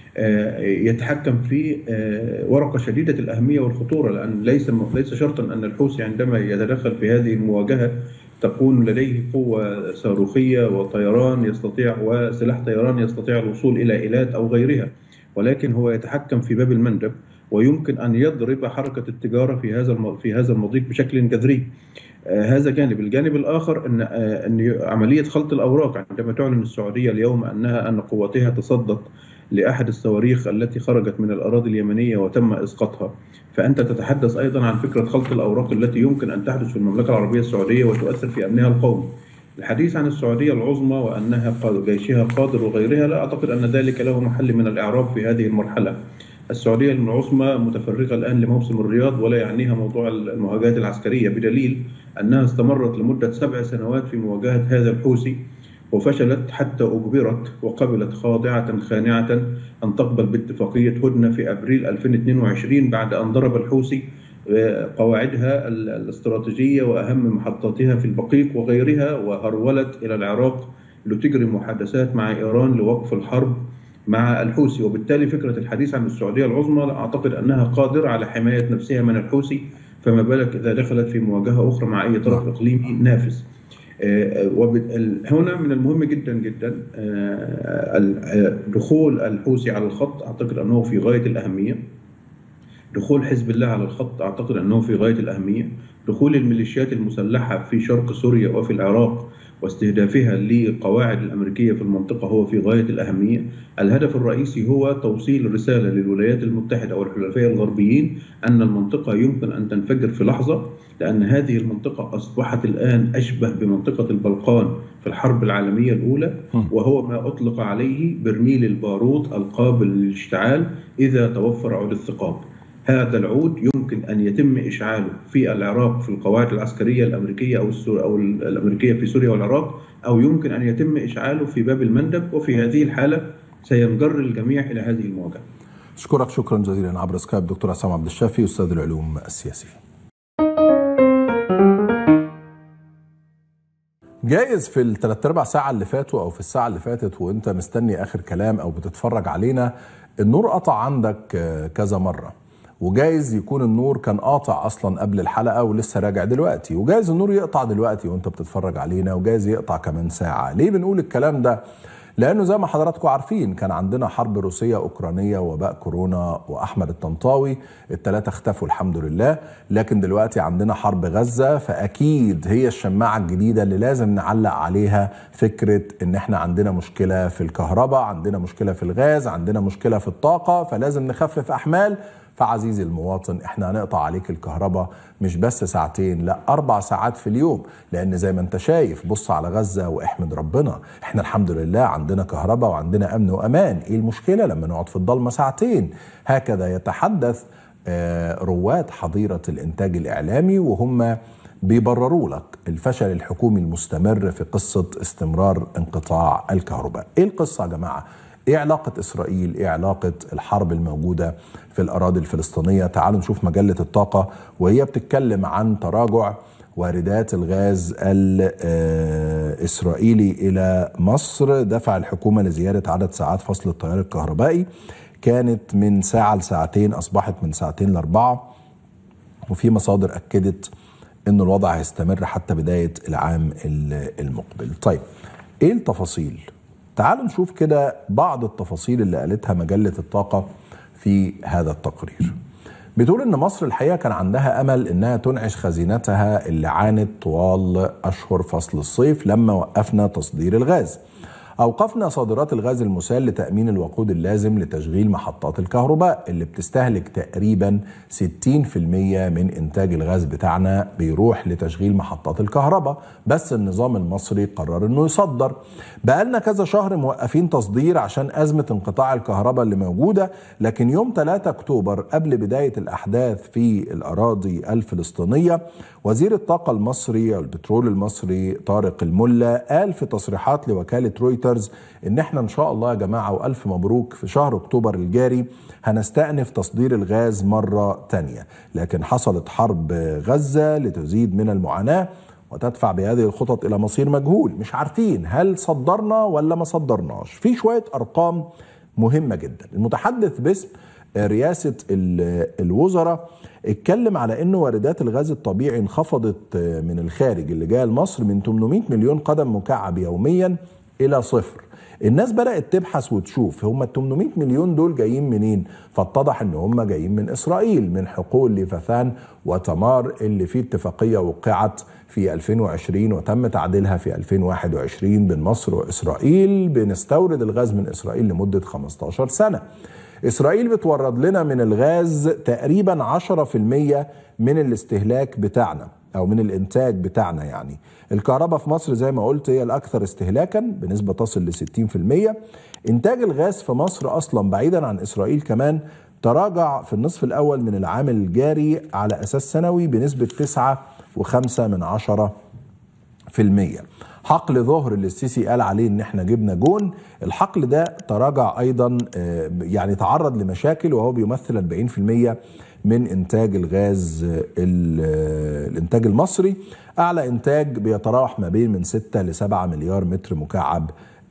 يتحكم في ورقه شديده الاهميه والخطوره لان ليس ليس شرطا ان الحوثي عندما يتدخل في هذه المواجهه تكون لديه قوه صاروخيه وطيران يستطيع وسلاح طيران يستطيع الوصول الى ايلات او غيرها ولكن هو يتحكم في باب المندب ويمكن ان يضرب حركه التجاره في هذا في هذا المضيق بشكل جذري. هذا جانب، الجانب الاخر ان ان عمليه خلط الاوراق عندما تعلن السعوديه اليوم انها ان قواتها تصدت لاحد الصواريخ التي خرجت من الاراضي اليمنيه وتم اسقاطها فانت تتحدث ايضا عن فكره خلط الاوراق التي يمكن ان تحدث في المملكه العربيه السعوديه وتؤثر في امنها القومي الحديث عن السعوديه العظمى وانها جيشها قادر وغيرها لا اعتقد ان ذلك له محل من الاعراب في هذه المرحله السعوديه العظمى متفرغه الان لموسم الرياض ولا يعنيها موضوع المواجهات العسكريه بدليل انها استمرت لمده سبع سنوات في مواجهه هذا الحوثي وفشلت حتى أجبرت وقبلت خاضعة خانعة أن تقبل باتفاقية هدنة في أبريل 2022 بعد أن ضرب الحوثي قواعدها الاستراتيجية وأهم محطاتها في البقيق وغيرها وهرولت إلى العراق لتجري محادثات مع إيران لوقف الحرب مع الحوثي وبالتالي فكره الحديث عن السعوديه العظمى اعتقد انها قادره على حمايه نفسها من الحوثي فما بالك اذا دخلت في مواجهه اخرى مع اي طرف اقليمي نافذ. هنا من المهم جدا جدا دخول الحوثي على الخط اعتقد انه في غايه الاهميه. دخول حزب الله على الخط اعتقد انه في غايه الاهميه. دخول الميليشيات المسلحه في شرق سوريا وفي العراق واستهدافها للقواعد الامريكيه في المنطقه هو في غايه الاهميه. الهدف الرئيسي هو توصيل رساله للولايات المتحده والحلفاء الغربيين ان المنطقه يمكن ان تنفجر في لحظه لان هذه المنطقه اصبحت الان اشبه بمنطقه البلقان في الحرب العالميه الاولى وهو ما اطلق عليه برميل البارود القابل للاشتعال اذا توفر عود الثقاب. هذا العود يمكن ان يتم اشعاله في العراق في القواعد العسكريه الامريكيه او او الامريكيه في سوريا والعراق او يمكن ان يتم اشعاله في باب المندب وفي هذه الحاله سينجر الجميع الى هذه المواجهه. اشكرك شكرا جزيلا عبر سكايب دكتور عصام عبد الشافي استاذ العلوم السياسيه. جايز في الثلاث ارباع ساعه اللي فاتوا او في الساعه اللي فاتت وانت مستني اخر كلام او بتتفرج علينا النور قطع عندك كذا مره. وجايز يكون النور كان قاطع اصلا قبل الحلقه ولسه راجع دلوقتي وجايز النور يقطع دلوقتي وانت بتتفرج علينا وجايز يقطع كمان ساعه ليه بنقول الكلام ده لانه زي ما حضراتكم عارفين كان عندنا حرب روسيه اوكرانيه وباء كورونا واحمد الطنطاوي الثلاثه اختفوا الحمد لله لكن دلوقتي عندنا حرب غزه فاكيد هي الشماعه الجديده اللي لازم نعلق عليها فكره ان احنا عندنا مشكله في الكهرباء عندنا مشكله في الغاز عندنا مشكله في الطاقه فلازم نخفف احمال فعزيزي المواطن احنا هنقطع عليك الكهرباء مش بس ساعتين لا اربع ساعات في اليوم لان زي ما انت شايف بص على غزه واحمد ربنا احنا الحمد لله عندنا كهرباء وعندنا امن وامان ايه المشكله لما نقعد في الضلمه ساعتين هكذا يتحدث رواد حظيره الانتاج الاعلامي وهم بيبرروا لك الفشل الحكومي المستمر في قصه استمرار انقطاع الكهرباء ايه القصه يا جماعه ايه علاقة اسرائيل؟ ايه علاقة الحرب الموجودة في الاراضي الفلسطينية؟ تعالوا نشوف مجلة الطاقة وهي بتتكلم عن تراجع واردات الغاز الاسرائيلي الى مصر دفع الحكومة لزيادة عدد ساعات فصل التيار الكهربائي كانت من ساعة لساعتين اصبحت من ساعتين لاربعة وفي مصادر اكدت ان الوضع هيستمر حتى بداية العام المقبل. طيب ايه التفاصيل؟ تعالوا نشوف كده بعض التفاصيل اللي قالتها مجلة الطاقة في هذا التقرير بتقول ان مصر الحقيقة كان عندها امل انها تنعش خزينتها اللي عانت طوال اشهر فصل الصيف لما وقفنا تصدير الغاز اوقفنا صادرات الغاز المسال لتامين الوقود اللازم لتشغيل محطات الكهرباء اللي بتستهلك تقريبا 60% من انتاج الغاز بتاعنا بيروح لتشغيل محطات الكهرباء بس النظام المصري قرر انه يصدر بقالنا كذا شهر موقفين تصدير عشان ازمه انقطاع الكهرباء اللي موجوده لكن يوم 3 اكتوبر قبل بدايه الاحداث في الاراضي الفلسطينيه وزير الطاقه المصري البترول المصري طارق الملا قال في تصريحات لوكاله رويترز رويترز ان احنا ان شاء الله يا جماعه والف مبروك في شهر اكتوبر الجاري هنستأنف تصدير الغاز مره تانية لكن حصلت حرب غزه لتزيد من المعاناه وتدفع بهذه الخطط الى مصير مجهول مش عارفين هل صدرنا ولا ما صدرناش في شويه ارقام مهمه جدا المتحدث باسم رئاسه الوزراء اتكلم على ان واردات الغاز الطبيعي انخفضت من الخارج اللي جايه لمصر من 800 مليون قدم مكعب يوميا الى صفر الناس بدات تبحث وتشوف هم ال 800 مليون دول جايين منين فاتضح ان هم جايين من اسرائيل من حقول ليفاثان وتمار اللي في اتفاقيه وقعت في 2020 وتم تعديلها في 2021 بين مصر واسرائيل بنستورد الغاز من اسرائيل لمده 15 سنه اسرائيل بتورد لنا من الغاز تقريبا 10% من الاستهلاك بتاعنا او من الانتاج بتاعنا يعني الكهرباء في مصر زي ما قلت هي الاكثر استهلاكا بنسبه تصل ل 60% انتاج الغاز في مصر اصلا بعيدا عن اسرائيل كمان تراجع في النصف الاول من العام الجاري على اساس سنوي بنسبه 9.5 من عشرة في المية حقل ظهر اللي السيسي قال عليه ان احنا جبنا جون الحقل ده تراجع ايضا يعني تعرض لمشاكل وهو بيمثل 40% من انتاج الغاز الانتاج المصري اعلى انتاج بيتراوح ما بين من 6 ل 7 مليار متر مكعب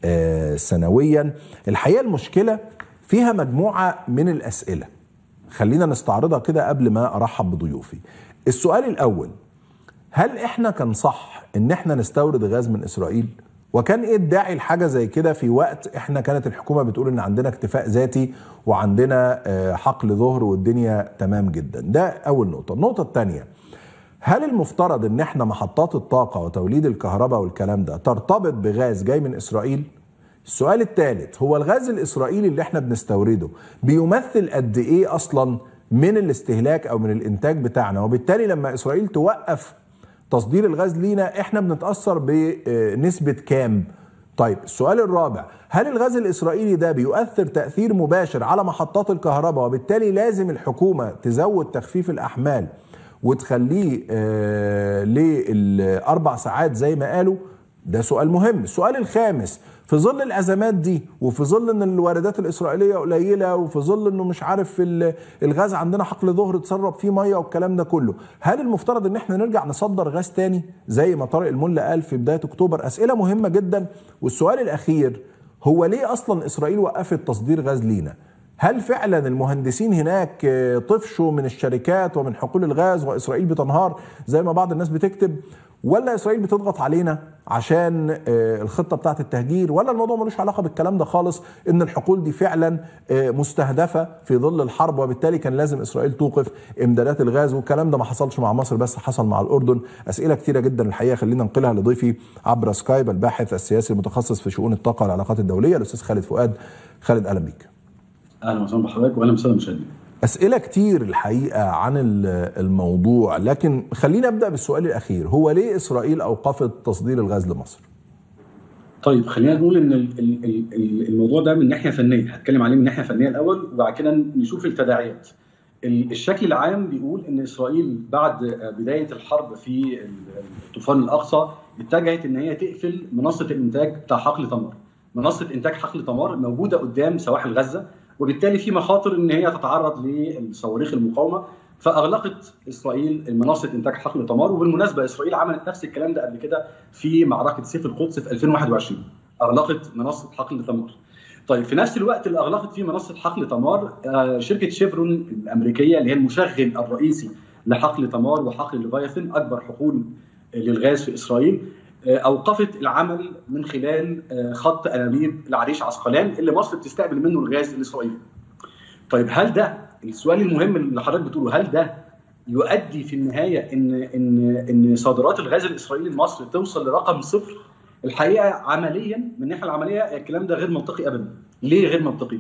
سنويا الحقيقة المشكلة فيها مجموعة من الأسئلة خلينا نستعرضها كده قبل ما أرحب بضيوفي السؤال الأول هل إحنا كان صح إن إحنا نستورد غاز من إسرائيل؟ وكان ايه الداعي لحاجه زي كده في وقت احنا كانت الحكومه بتقول ان عندنا اكتفاء ذاتي وعندنا حقل ظهر والدنيا تمام جدا ده اول نقطه النقطه الثانيه هل المفترض ان احنا محطات الطاقه وتوليد الكهرباء والكلام ده ترتبط بغاز جاي من اسرائيل السؤال الثالث هو الغاز الاسرائيلي اللي احنا بنستورده بيمثل قد ايه اصلا من الاستهلاك او من الانتاج بتاعنا وبالتالي لما اسرائيل توقف تصدير الغاز لينا احنا بنتاثر بنسبه كام طيب السؤال الرابع هل الغاز الاسرائيلي ده بيؤثر تاثير مباشر على محطات الكهرباء وبالتالي لازم الحكومه تزود تخفيف الاحمال وتخليه آه للاربع ساعات زي ما قالوا ده سؤال مهم السؤال الخامس في ظل الازمات دي وفي ظل ان الواردات الاسرائيليه قليله وفي ظل انه مش عارف الغاز عندنا حقل ظهر تسرب فيه ميه والكلام ده كله هل المفترض ان احنا نرجع نصدر غاز تاني زي ما طارق الملا قال في بدايه اكتوبر اسئله مهمه جدا والسؤال الاخير هو ليه اصلا اسرائيل وقفت تصدير غاز لينا هل فعلا المهندسين هناك طفشوا من الشركات ومن حقول الغاز واسرائيل بتنهار زي ما بعض الناس بتكتب ولا اسرائيل بتضغط علينا عشان الخطه بتاعه التهجير ولا الموضوع ملوش علاقه بالكلام ده خالص ان الحقول دي فعلا مستهدفه في ظل الحرب وبالتالي كان لازم اسرائيل توقف امدادات الغاز والكلام ده ما حصلش مع مصر بس حصل مع الاردن اسئله كتيره جدا الحقيقه خلينا ننقلها لضيفي عبر سكايب الباحث السياسي المتخصص في شؤون الطاقه والعلاقات الدوليه الاستاذ خالد فؤاد خالد اهلا بيك اهلا وسهلا بحضرتك واهلا وسهلا بالمشاهدين أسئلة كتير الحقيقة عن الموضوع لكن خلينا أبدأ بالسؤال الأخير هو ليه إسرائيل أوقفت تصدير الغاز لمصر؟ طيب خلينا نقول ان الموضوع ده من ناحيه فنيه هتكلم عليه من ناحيه فنيه الاول وبعد كده نشوف التداعيات الشكل العام بيقول ان اسرائيل بعد بدايه الحرب في الطوفان الاقصى اتجهت ان هي تقفل منصه الانتاج بتاع حقل تمر منصه انتاج حقل تمر موجوده قدام سواحل غزه وبالتالي في مخاطر ان هي تتعرض للصواريخ المقاومه فاغلقت اسرائيل منصه انتاج حقل تمار وبالمناسبه اسرائيل عملت نفس الكلام ده قبل كده في معركه سيف القدس في 2021 اغلقت منصه حقل تمار طيب في نفس الوقت اللي اغلقت فيه منصه حقل تمار شركه شيفرون الامريكيه اللي هي المشغل الرئيسي لحقل تمار وحقل ليفايثن اكبر حقول للغاز في اسرائيل اوقفت العمل من خلال خط انابيب العريش عسقلان اللي مصر بتستقبل منه الغاز الاسرائيلي. طيب هل ده السؤال المهم اللي حضرتك بتقوله هل ده يؤدي في النهايه ان ان ان صادرات الغاز الاسرائيلي لمصر توصل لرقم صفر؟ الحقيقه عمليا من الناحيه العمليه الكلام ده غير منطقي ابدا. ليه غير منطقي؟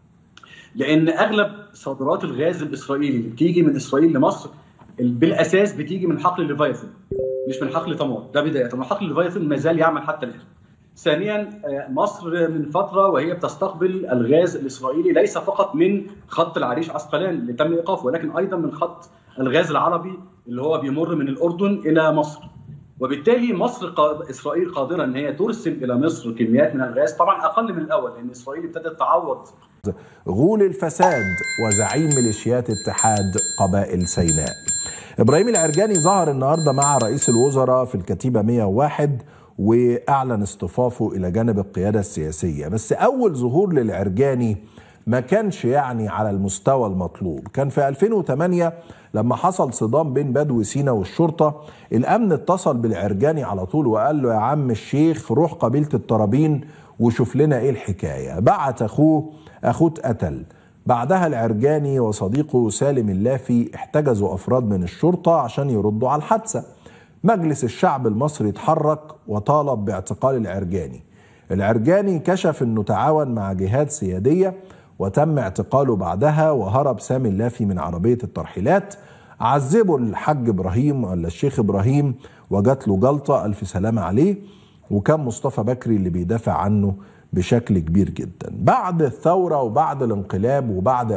لان اغلب صادرات الغاز الاسرائيلي اللي بتيجي من اسرائيل لمصر بالاساس بتيجي من حقل ليفايثن مش من حقل تمار ده بدايه طبعا حقل ليفايثن ما زال يعمل حتى الان ثانيا مصر من فتره وهي بتستقبل الغاز الاسرائيلي ليس فقط من خط العريش عسقلان اللي تم ايقافه ولكن ايضا من خط الغاز العربي اللي هو بيمر من الاردن الى مصر وبالتالي مصر قا... اسرائيل قادره ان هي ترسل الى مصر كميات من الغاز طبعا اقل من الاول لان اسرائيل ابتدت تعوض غول الفساد وزعيم ميليشيات اتحاد قبائل سيناء ابراهيم العرجاني ظهر النهارده مع رئيس الوزراء في الكتيبه 101 واعلن اصطفافه الى جانب القياده السياسيه بس اول ظهور للعرجاني ما كانش يعني على المستوى المطلوب كان في 2008 لما حصل صدام بين بدو سينا والشرطة الأمن اتصل بالعرجاني على طول وقال له يا عم الشيخ روح قبيلة الطرابين وشوف لنا ايه الحكاية بعت أخوه أخوه اتقتل بعدها العرجاني وصديقه سالم اللافي احتجزوا أفراد من الشرطة عشان يردوا على الحادثة مجلس الشعب المصري اتحرك وطالب باعتقال العرجاني العرجاني كشف انه تعاون مع جهات سياديه وتم اعتقاله بعدها وهرب سامي اللافي من عربيه الترحيلات عذبوا الحاج ابراهيم ولا الشيخ ابراهيم وجات له جلطه الف سلامه عليه وكان مصطفى بكري اللي بيدافع عنه بشكل كبير جدا بعد الثوره وبعد الانقلاب وبعد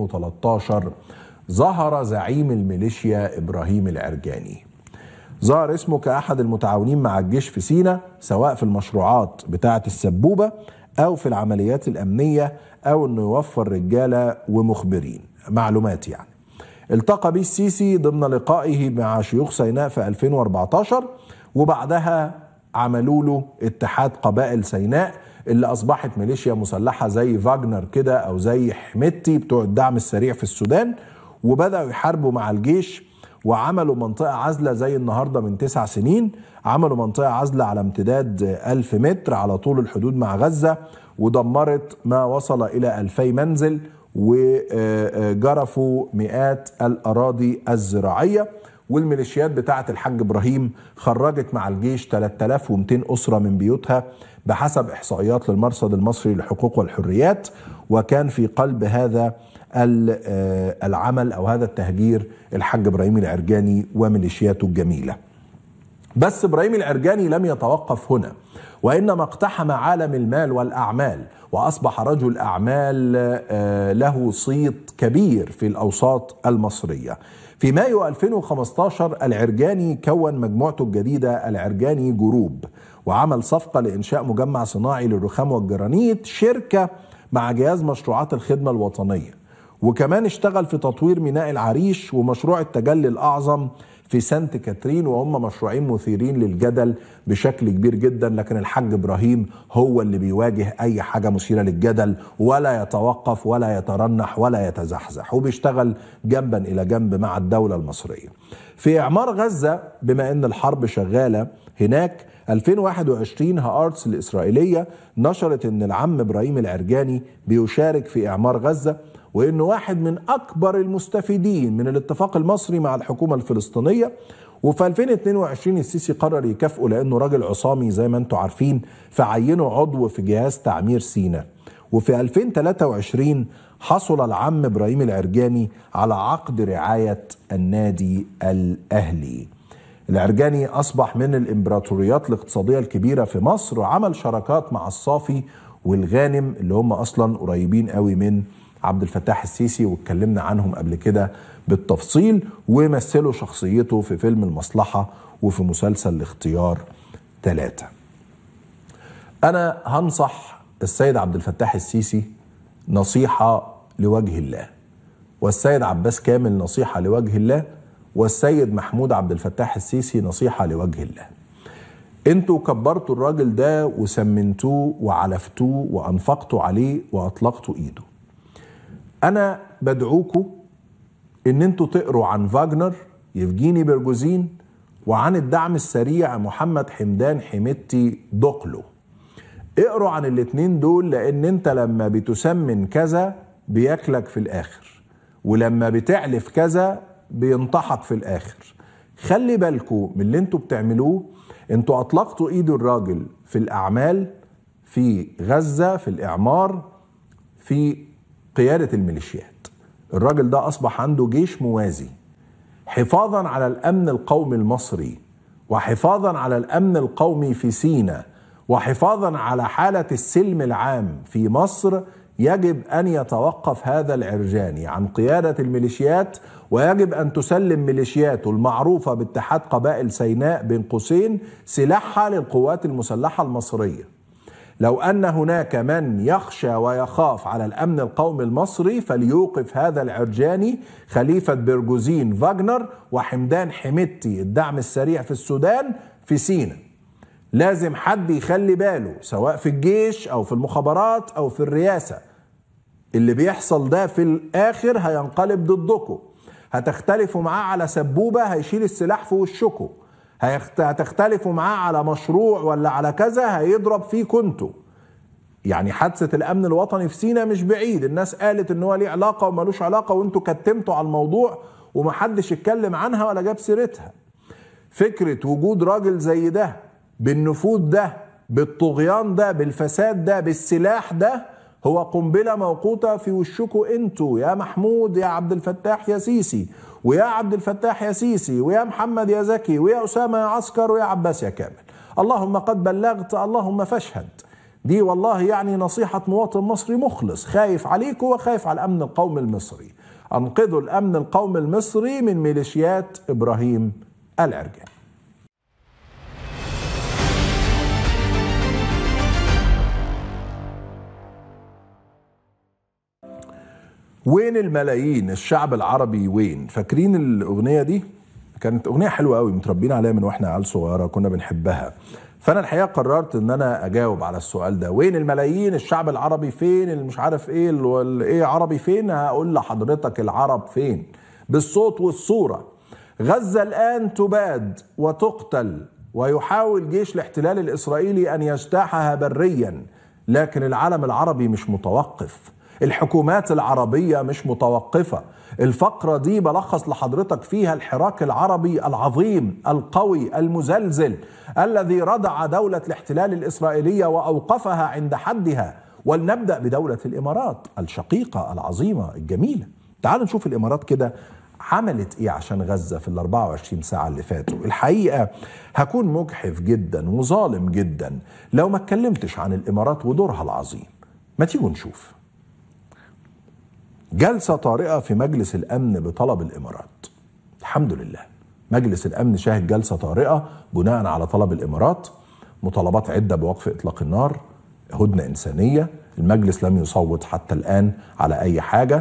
2013 ظهر زعيم الميليشيا ابراهيم العرجاني ظهر اسمه كأحد المتعاونين مع الجيش في سينا سواء في المشروعات بتاعة السبوبة أو في العمليات الأمنية أو أنه يوفر رجالة ومخبرين معلومات يعني التقى به السيسي ضمن لقائه مع شيوخ سيناء في 2014 وبعدها عملوا له اتحاد قبائل سيناء اللي اصبحت ميليشيا مسلحه زي فاجنر كده او زي حميتي بتوع الدعم السريع في السودان وبداوا يحاربوا مع الجيش وعملوا منطقة عزلة زي النهاردة من تسع سنين عملوا منطقة عزلة على امتداد ألف متر على طول الحدود مع غزة ودمرت ما وصل إلى ألفي منزل وجرفوا مئات الأراضي الزراعية والميليشيات بتاعة الحاج إبراهيم خرجت مع الجيش 3200 أسرة من بيوتها بحسب إحصائيات للمرصد المصري للحقوق والحريات وكان في قلب هذا العمل أو هذا التهجير الحاج إبراهيم العرجاني وميليشياته الجميلة بس إبراهيم العرجاني لم يتوقف هنا وإنما اقتحم عالم المال والأعمال وأصبح رجل أعمال له صيت كبير في الأوساط المصرية في مايو 2015 العرجاني كون مجموعته الجديدة العرجاني جروب وعمل صفقة لإنشاء مجمع صناعي للرخام والجرانيت شركة مع جهاز مشروعات الخدمة الوطنية وكمان اشتغل في تطوير ميناء العريش ومشروع التجلي الأعظم في سانت كاترين وهم مشروعين مثيرين للجدل بشكل كبير جدا لكن الحاج ابراهيم هو اللي بيواجه اي حاجه مثيره للجدل ولا يتوقف ولا يترنح ولا يتزحزح وبيشتغل جنبا الى جنب مع الدوله المصريه. في اعمار غزه بما ان الحرب شغاله هناك 2021 هارتس الاسرائيليه نشرت ان العم ابراهيم العرجاني بيشارك في اعمار غزه وانه واحد من اكبر المستفيدين من الاتفاق المصري مع الحكومه الفلسطينيه وفي 2022 السيسي قرر يكافئه لانه راجل عصامي زي ما انتم عارفين فعينه عضو في جهاز تعمير سينا وفي 2023 حصل العم ابراهيم العرجاني على عقد رعايه النادي الاهلي. العرجاني اصبح من الامبراطوريات الاقتصاديه الكبيره في مصر وعمل شراكات مع الصافي والغانم اللي هم اصلا قريبين قوي من عبد الفتاح السيسي واتكلمنا عنهم قبل كده بالتفصيل ومثلوا شخصيته في فيلم المصلحة وفي مسلسل الاختيار ثلاثة أنا هنصح السيد عبد الفتاح السيسي نصيحة لوجه الله والسيد عباس كامل نصيحة لوجه الله والسيد محمود عبد الفتاح السيسي نصيحة لوجه الله انتوا كبرتوا الراجل ده وسمنتوه وعلفتوه وانفقتوا عليه واطلقتوا ايده انا بدعوكم ان انتوا تقروا عن فاجنر يفجيني برجوزين وعن الدعم السريع محمد حمدان حميتي دقلو اقروا عن الاتنين دول لان انت لما بتسمن كذا بياكلك في الاخر ولما بتعلف كذا بينطحك في الاخر خلي بالكم من اللي انتوا بتعملوه انتوا اطلقتوا ايد الراجل في الاعمال في غزه في الاعمار في قياده الميليشيات الراجل ده اصبح عنده جيش موازي حفاظا على الامن القومي المصري وحفاظا على الامن القومي في سيناء وحفاظا على حاله السلم العام في مصر يجب ان يتوقف هذا العرجاني عن قياده الميليشيات ويجب ان تسلم ميليشياته المعروفه باتحاد قبائل سيناء بين قوسين سلاحها للقوات المسلحه المصريه. لو ان هناك من يخشى ويخاف على الامن القومي المصري فليوقف هذا العرجاني خليفه برجوزين فاجنر وحمدان حميتي الدعم السريع في السودان في سيناء. لازم حد يخلي باله سواء في الجيش او في المخابرات او في الرئاسه اللي بيحصل ده في الاخر هينقلب ضدكم هتختلفوا معاه على سبوبه هيشيل السلاح في وشكم هتختلفوا معاه على مشروع ولا على كذا هيضرب فيكم انتوا يعني حادثة الأمن الوطني في سينا مش بعيد الناس قالت إن هو ليه علاقة وملوش علاقة وانتوا كتمتوا على الموضوع ومحدش اتكلم عنها ولا جاب سيرتها فكرة وجود راجل زي ده بالنفوذ ده بالطغيان ده بالفساد ده بالسلاح ده هو قنبله موقوته في وشكم انتوا يا محمود يا عبد الفتاح يا سيسي ويا عبد الفتاح يا سيسي ويا محمد يا زكي ويا اسامه يا عسكر ويا عباس يا كامل اللهم قد بلغت اللهم فاشهد دي والله يعني نصيحة مواطن مصري مخلص خايف عليكم وخايف على الأمن القومي المصري أنقذوا الأمن القومي المصري من ميليشيات إبراهيم العرجاني وين الملايين الشعب العربي وين فاكرين الاغنيه دي كانت اغنيه حلوه قوي متربيين عليها من واحنا عيال صغيره كنا بنحبها فانا الحقيقه قررت ان انا اجاوب على السؤال ده وين الملايين الشعب العربي فين اللي مش عارف ايه ال- ايه عربي فين هقول لحضرتك العرب فين بالصوت والصوره غزه الان تباد وتقتل ويحاول جيش الاحتلال الاسرائيلي ان يجتاحها بريا لكن العالم العربي مش متوقف الحكومات العربيه مش متوقفه الفقره دي بلخص لحضرتك فيها الحراك العربي العظيم القوي المزلزل الذي ردع دوله الاحتلال الاسرائيليه واوقفها عند حدها ولنبدا بدوله الامارات الشقيقه العظيمه الجميله تعالوا نشوف الامارات كده عملت ايه عشان غزه في ال 24 ساعه اللي فاتوا الحقيقه هكون مجحف جدا وظالم جدا لو ما اتكلمتش عن الامارات ودورها العظيم ما تيجوا نشوف جلسه طارئه في مجلس الامن بطلب الامارات الحمد لله مجلس الامن شاهد جلسه طارئه بناء على طلب الامارات مطالبات عده بوقف اطلاق النار هدنه انسانيه المجلس لم يصوت حتى الان على اي حاجه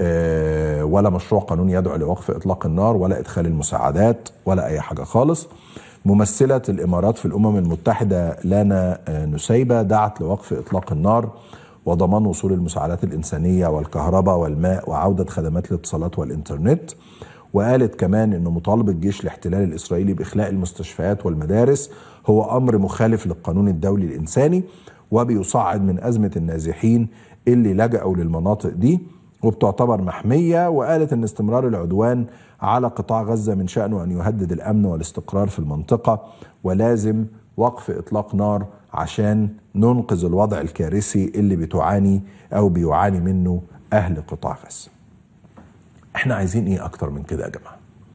آه، ولا مشروع قانوني يدعو لوقف اطلاق النار ولا ادخال المساعدات ولا اي حاجه خالص ممثله الامارات في الامم المتحده لانا آه، نسيبه دعت لوقف اطلاق النار وضمان وصول المساعدات الانسانيه والكهرباء والماء وعوده خدمات الاتصالات والانترنت وقالت كمان ان مطالبه جيش الاحتلال الاسرائيلي باخلاء المستشفيات والمدارس هو امر مخالف للقانون الدولي الانساني وبيصعد من ازمه النازحين اللي لجأوا للمناطق دي وبتعتبر محميه وقالت ان استمرار العدوان على قطاع غزه من شانه ان يهدد الامن والاستقرار في المنطقه ولازم وقف اطلاق نار عشان ننقذ الوضع الكارثي اللي بتعاني او بيعاني منه اهل قطاع غزه. احنا عايزين ايه اكتر من كده يا جماعه؟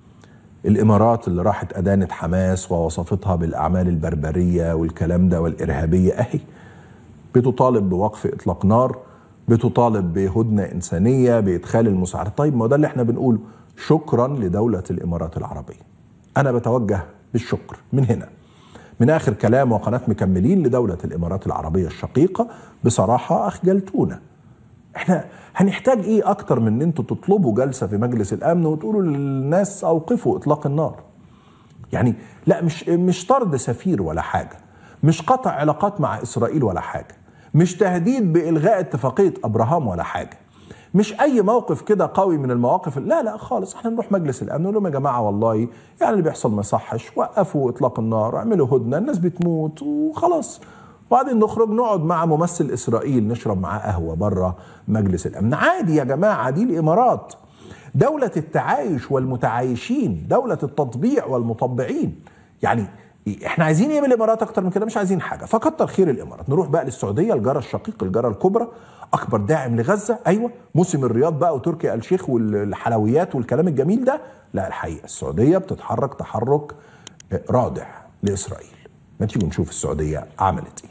الامارات اللي راحت ادانت حماس ووصفتها بالاعمال البربريه والكلام ده والارهابيه اهي بتطالب بوقف اطلاق نار بتطالب بهدنه انسانيه بادخال المساعدات طيب ما ده اللي احنا بنقوله شكرا لدوله الامارات العربيه انا بتوجه بالشكر من هنا من اخر كلام وقناه مكملين لدوله الامارات العربيه الشقيقه بصراحه اخجلتونا احنا هنحتاج ايه اكتر من ان انتوا تطلبوا جلسه في مجلس الامن وتقولوا للناس اوقفوا اطلاق النار يعني لا مش مش طرد سفير ولا حاجه مش قطع علاقات مع اسرائيل ولا حاجه مش تهديد بالغاء اتفاقيه ابراهام ولا حاجه مش اي موقف كده قوي من المواقف لا لا خالص احنا نروح مجلس الامن نقول لهم يا جماعه والله يعني اللي بيحصل ما يصحش وقفوا اطلاق النار واعملوا هدنه الناس بتموت وخلاص وبعدين نخرج نقعد مع ممثل اسرائيل نشرب معاه قهوه بره مجلس الامن عادي يا جماعه دي الامارات دوله التعايش والمتعايشين دوله التطبيع والمطبعين يعني احنا عايزين ايه من الامارات اكتر من كده مش عايزين حاجه فكتر خير الامارات نروح بقى للسعوديه الجاره الشقيق الجاره الكبرى اكبر داعم لغزه ايوه موسم الرياض بقى وتركي آل الشيخ والحلويات والكلام الجميل ده لا الحقيقه السعوديه بتتحرك تحرك رادع لاسرائيل ما تيجوا نشوف السعوديه عملت ايه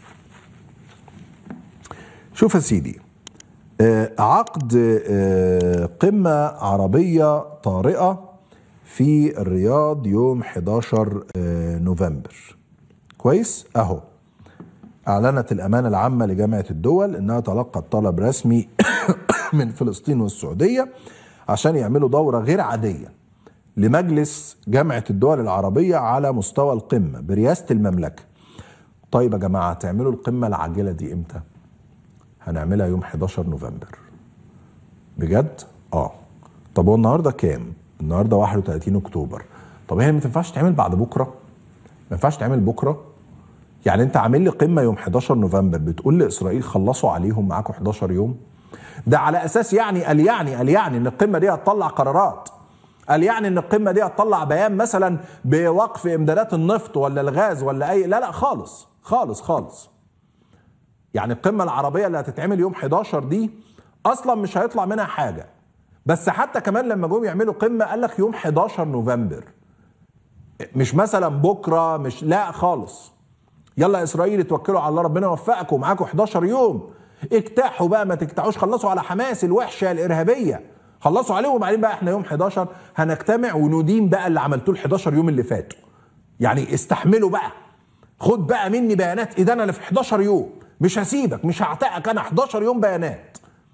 شوف يا سيدي آه، عقد آه، قمه عربيه طارئه في الرياض يوم 11 آه، نوفمبر كويس اهو اعلنت الامانه العامه لجامعه الدول انها تلقت طلب رسمي من فلسطين والسعوديه عشان يعملوا دوره غير عاديه لمجلس جامعه الدول العربيه على مستوى القمه برئاسه المملكه طيب يا جماعه تعملوا القمه العاجله دي امتى هنعملها يوم 11 نوفمبر بجد اه طب هو النهارده كام النهارده 31 اكتوبر طب هي ما تنفعش تعمل بعد بكره ما ينفعش تعمل بكره يعني انت عامل لي قمه يوم 11 نوفمبر بتقول لاسرائيل خلصوا عليهم معاكم 11 يوم ده على اساس يعني قال يعني قال يعني ان القمه دي هتطلع قرارات قال يعني ان القمه دي هتطلع بيان مثلا بوقف امدادات النفط ولا الغاز ولا اي لا لا خالص خالص خالص يعني القمه العربيه اللي هتتعمل يوم 11 دي اصلا مش هيطلع منها حاجه بس حتى كمان لما جم يعملوا قمه قال لك يوم 11 نوفمبر مش مثلا بكره مش لا خالص يلا يا اسرائيل اتوكلوا على الله ربنا يوفقكم معاكم 11 يوم اجتاحوا بقى ما تجتاحوش خلصوا على حماس الوحشه الارهابيه خلصوا عليهم وبعدين بقى احنا يوم 11 هنجتمع وندين بقى اللي عملتوه ال 11 يوم اللي فاتوا يعني استحملوا بقى خد بقى مني بيانات ادانه اللي في 11 يوم مش هسيبك مش هعتقك انا 11 يوم بيانات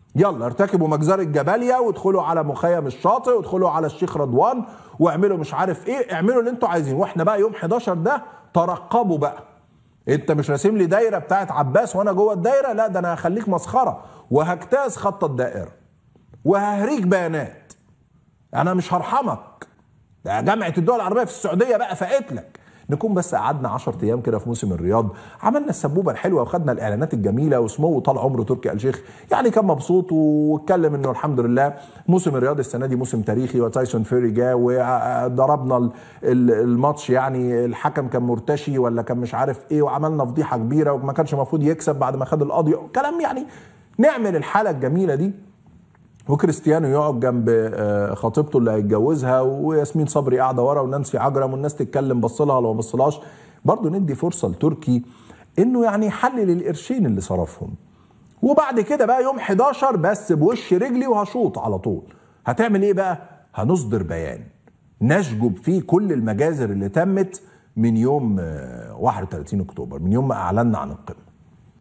يلا ارتكبوا مجزرة جباليا وادخلوا على مخيم الشاطئ وادخلوا على الشيخ رضوان واعملوا مش عارف ايه اعملوا اللي انتوا عايزين واحنا بقى يوم 11 ده ترقبوا بقى انت مش راسم لي دايره بتاعت عباس وانا جوه الدايره لا ده انا هخليك مسخره وهجتاز خط الدائره وههريك بيانات انا مش هرحمك ده جامعه الدول العربيه في السعوديه بقى فقت لك نكون بس قعدنا 10 ايام كده في موسم الرياض عملنا السبوبه الحلوه وخدنا الاعلانات الجميله وسمو طال عمره تركي آل الشيخ يعني كان مبسوط واتكلم انه الحمد لله موسم الرياض السنه دي موسم تاريخي وتايسون فيري جا وضربنا ال- ال- الماتش يعني الحكم كان مرتشي ولا كان مش عارف ايه وعملنا فضيحه كبيره وما كانش المفروض يكسب بعد ما خد القضيه كلام يعني نعمل الحاله الجميله دي وكريستيانو يقعد جنب آه، خطيبته اللي هيتجوزها وياسمين صبري قاعده ورا ونانسي عجرم والناس تتكلم بصلها ولا ما بصلهاش برضه ندي فرصه لتركي انه يعني يحلل القرشين اللي صرفهم وبعد كده بقى يوم 11 بس بوش رجلي وهشوط على طول هتعمل ايه بقى هنصدر بيان نشجب فيه كل المجازر اللي تمت من يوم آه، 31 اكتوبر من يوم ما اعلنا عن القمه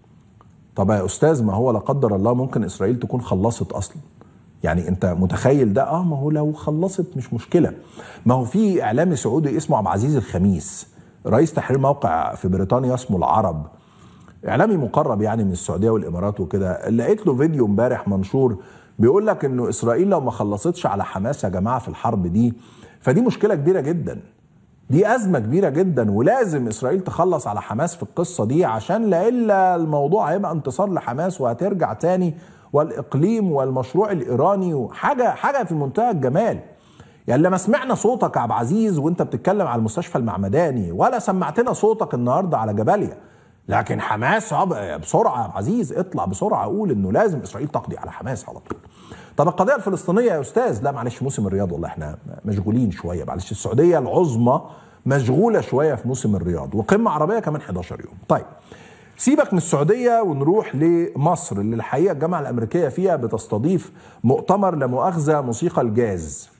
طب يا استاذ ما هو لا قدر الله ممكن اسرائيل تكون خلصت اصلا يعني انت متخيل ده اه ما هو لو خلصت مش مشكله ما هو في اعلامي سعودي اسمه عبد العزيز الخميس رئيس تحرير موقع في بريطانيا اسمه العرب اعلامي مقرب يعني من السعوديه والامارات وكده لقيت له فيديو امبارح منشور بيقول لك انه اسرائيل لو ما خلصتش على حماس يا جماعه في الحرب دي فدي مشكله كبيره جدا دي أزمة كبيرة جدا ولازم إسرائيل تخلص على حماس في القصة دي عشان لإلا الموضوع هيبقى انتصار لحماس وهترجع تاني والإقليم والمشروع الإيراني وحاجة حاجة في منتهى الجمال يعني لما سمعنا صوتك يا عبد العزيز وانت بتتكلم على المستشفى المعمداني ولا سمعتنا صوتك النهارده على جباليا لكن حماس أب- بسرعه يا عبد العزيز اطلع بسرعه قول انه لازم اسرائيل تقضي على حماس على طول. طب القضيه الفلسطينيه يا استاذ لا معلش موسم الرياض والله احنا مشغولين شويه معلش السعوديه العظمى مشغوله شويه في موسم الرياض وقمه عربيه كمان 11 يوم. طيب سيبك من السعوديه ونروح لمصر اللي الحقيقه الجامعه الامريكيه فيها بتستضيف مؤتمر لمؤاخذه موسيقى الجاز.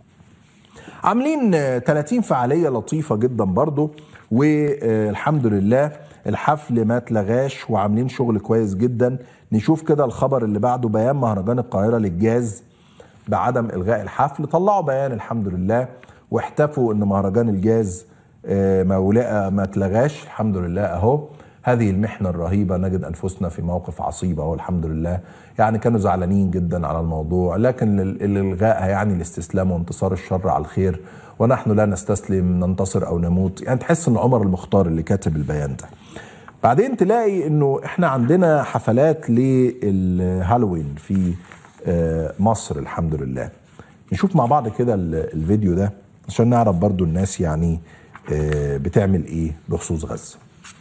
عاملين آه، 30 فعالية لطيفة جدا برضو والحمد لله الحفل ما اتلغاش وعاملين شغل كويس جدا نشوف كده الخبر اللي بعده بيان مهرجان القاهرة للجاز بعدم إلغاء الحفل طلعوا بيان الحمد لله واحتفوا ان مهرجان الجاز آه، ما ولا- ما اتلغاش الحمد لله اهو هذه المحنة الرهيبة نجد أنفسنا في موقف عصيب أهو الحمد لله يعني كانوا زعلانين جدا على الموضوع لكن ال- الإلغاء يعني الاستسلام وانتصار الشر على الخير ونحن لا نستسلم ننتصر أو نموت يعني تحس أن عمر المختار اللي كاتب البيان ده بعدين تلاقي أنه إحنا عندنا حفلات للهالوين في آه، مصر الحمد لله نشوف مع بعض كده ال- الفيديو ده عشان نعرف برضو الناس يعني آه، بتعمل ايه بخصوص غزه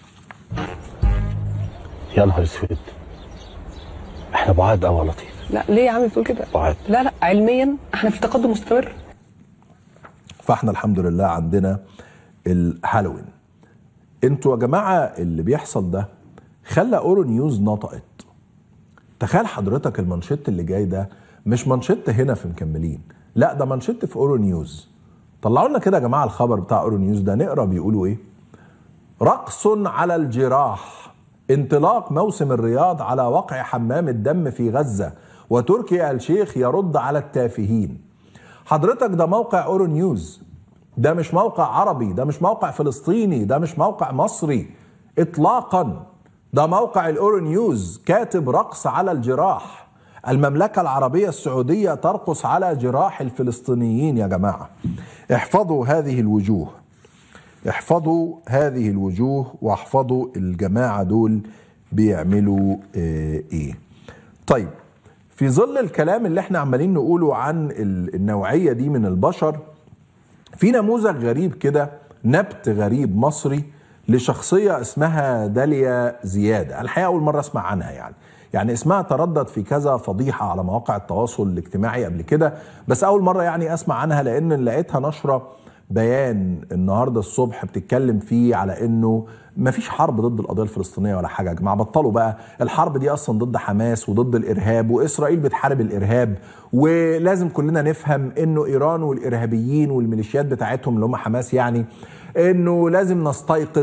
يا نهار اسود احنا بعاد قوي يا لطيف لا ليه يا عم بتقول كده؟ بعاد لا لا علميا احنا في تقدم مستمر فاحنا الحمد لله عندنا الهالوين انتوا يا جماعه اللي بيحصل ده خلى اورو نيوز نطقت تخيل حضرتك المانشيت اللي جاي ده مش مانشيت هنا في مكملين لا ده مانشيت في اورو نيوز طلعوا لنا كده يا جماعه الخبر بتاع اورو نيوز ده نقرا بيقولوا ايه رقص على الجراح انطلاق موسم الرياض على وقع حمام الدم في غزة وتركي آل شيخ يرد على التافهين حضرتك ده موقع اورو نيوز ده مش موقع عربي ده مش موقع فلسطيني ده مش موقع مصري اطلاقا ده موقع الاورو نيوز كاتب رقص على الجراح المملكة العربية السعودية ترقص على جراح الفلسطينيين يا جماعة احفظوا هذه الوجوه احفظوا هذه الوجوه واحفظوا الجماعة دول بيعملوا اه ايه طيب في ظل الكلام اللي احنا عمالين نقوله عن ال- النوعية دي من البشر في نموذج غريب كده نبت غريب مصري لشخصية اسمها داليا زيادة الحقيقة أول مرة أسمع عنها يعني يعني اسمها تردد في كذا فضيحة على مواقع التواصل الاجتماعي قبل كده بس أول مرة يعني أسمع عنها لأن لقيتها نشرة بيان النهارده الصبح بتتكلم فيه على انه مفيش حرب ضد القضيه الفلسطينيه ولا حاجه يا جماعه بطلوا بقى الحرب دي اصلا ضد حماس وضد الارهاب واسرائيل بتحارب الارهاب ولازم كلنا نفهم انه ايران والارهابيين والميليشيات بتاعتهم اللي هم حماس يعني انه لازم نستيقظ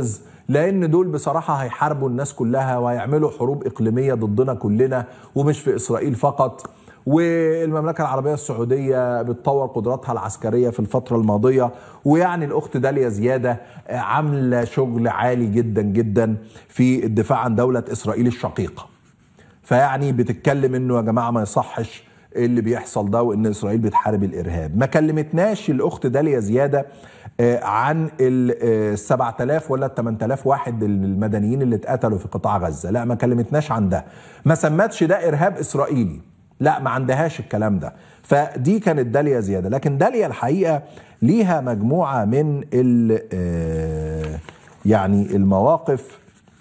لان دول بصراحه هيحاربوا الناس كلها وهيعملوا حروب اقليميه ضدنا كلنا ومش في اسرائيل فقط والمملكه العربيه السعوديه بتطور قدراتها العسكريه في الفتره الماضيه ويعني الاخت داليا زياده عامله شغل عالي جدا جدا في الدفاع عن دوله اسرائيل الشقيقه فيعني بتتكلم انه يا جماعه ما يصحش اللي بيحصل ده وان اسرائيل بتحارب الارهاب ما كلمتناش الاخت داليا زياده عن ال 7000 ولا ال 8000 واحد المدنيين اللي اتقتلوا في قطاع غزه لا ما كلمتناش عن ده ما سمتش ده ارهاب اسرائيلي لا ما عندهاش الكلام ده فدي كانت داليا زياده لكن داليا الحقيقه ليها مجموعه من ال يعني المواقف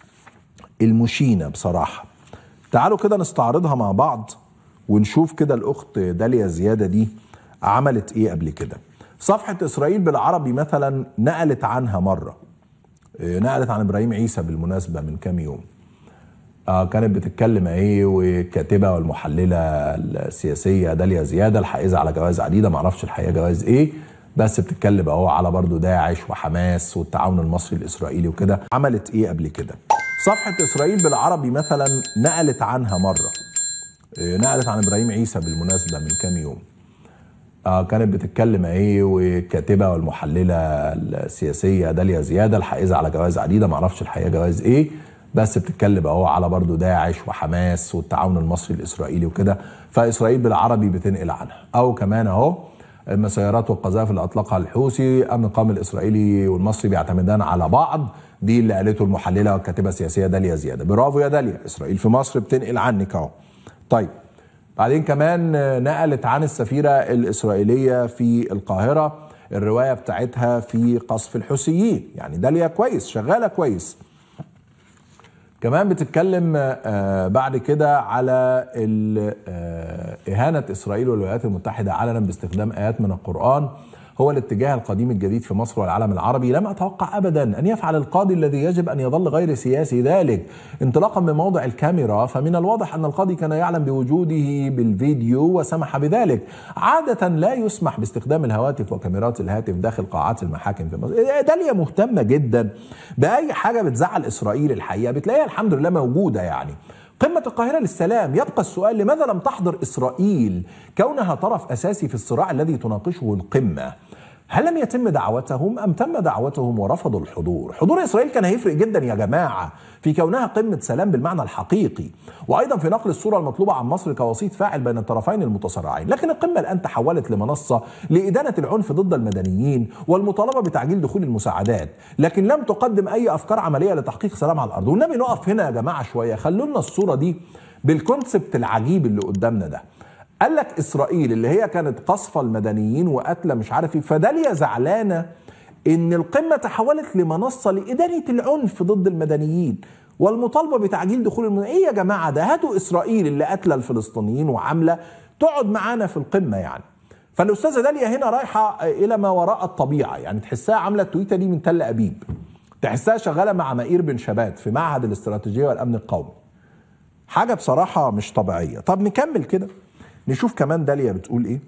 المشينه بصراحه تعالوا كده نستعرضها مع بعض ونشوف كده الاخت داليا زياده دي عملت ايه قبل كده صفحه اسرائيل بالعربي مثلا نقلت عنها مره نقلت عن ابراهيم عيسى بالمناسبه من كام يوم آه كانت بتتكلم ايه والكاتبه والمحلله السياسيه داليا زياده الحائزه على جوائز عديده معرفش الحقيقه جوائز ايه بس بتتكلم اهو على برضو داعش وحماس والتعاون المصري الاسرائيلي وكده عملت ايه قبل كده صفحه اسرائيل بالعربي مثلا نقلت عنها مره نقلت عن ابراهيم عيسى بالمناسبه من كام يوم آه كانت بتتكلم ايه والكاتبه والمحلله السياسيه داليا زياده الحائزه على جوائز عديده معرفش الحقيقه جوائز ايه بس بتتكلم اهو على برضو داعش وحماس والتعاون المصري الاسرائيلي وكده فاسرائيل بالعربي بتنقل عنها او كمان اهو المسيرات والقذائف اللي اطلقها الحوثي امن القومي الاسرائيلي والمصري بيعتمدان على بعض دي اللي قالته المحلله والكاتبه السياسيه داليا زياده برافو يا داليا اسرائيل في مصر بتنقل عنك اهو طيب بعدين كمان نقلت عن السفيره الاسرائيليه في القاهره الروايه بتاعتها في قصف الحوثيين يعني داليا كويس شغاله كويس كمان بتتكلم بعد كده على إهانة إسرائيل والولايات المتحدة علنا باستخدام آيات من القرآن هو الاتجاه القديم الجديد في مصر والعالم العربي لم أتوقع أبدا أن يفعل القاضي الذي يجب أن يظل غير سياسي ذلك انطلاقا من موضع الكاميرا فمن الواضح أن القاضي كان يعلم بوجوده بالفيديو وسمح بذلك عادة لا يسمح باستخدام الهواتف وكاميرات الهاتف داخل قاعات المحاكم في مصر داليا مهتمة جدا بأي حاجة بتزعل إسرائيل الحقيقة بتلاقيها الحمد لله موجودة يعني قمة القاهرة للسلام يبقى السؤال لماذا لم تحضر إسرائيل كونها طرف أساسي في الصراع الذي تناقشه القمة هل لم يتم دعوتهم أم تم دعوتهم ورفضوا الحضور حضور إسرائيل كان هيفرق جدا يا جماعة في كونها قمة سلام بالمعنى الحقيقي وأيضا في نقل الصورة المطلوبة عن مصر كوسيط فاعل بين الطرفين المتصارعين لكن القمة الآن تحولت لمنصة لإدانة العنف ضد المدنيين والمطالبة بتعجيل دخول المساعدات لكن لم تقدم أي أفكار عملية لتحقيق سلام على الأرض والنبي نقف هنا يا جماعة شوية خلوا لنا الصورة دي بالكونسبت العجيب اللي قدامنا ده قال لك اسرائيل اللي هي كانت قصفه المدنيين وقتله مش عارف ايه فداليا زعلانه ان القمه تحولت لمنصه لادانه العنف ضد المدنيين والمطالبه بتعجيل دخول المدنيين ايه يا جماعه ده هاتوا اسرائيل اللي قتله الفلسطينيين وعامله تقعد معانا في القمه يعني فالاستاذه داليا هنا رايحه الى ما وراء الطبيعه يعني تحسها عامله التويته دي من تل ابيب تحسها شغاله مع مائير بن شبات في معهد الاستراتيجيه والامن القومي حاجه بصراحه مش طبيعيه طب نكمل كده نشوف كمان داليا بتقول ايه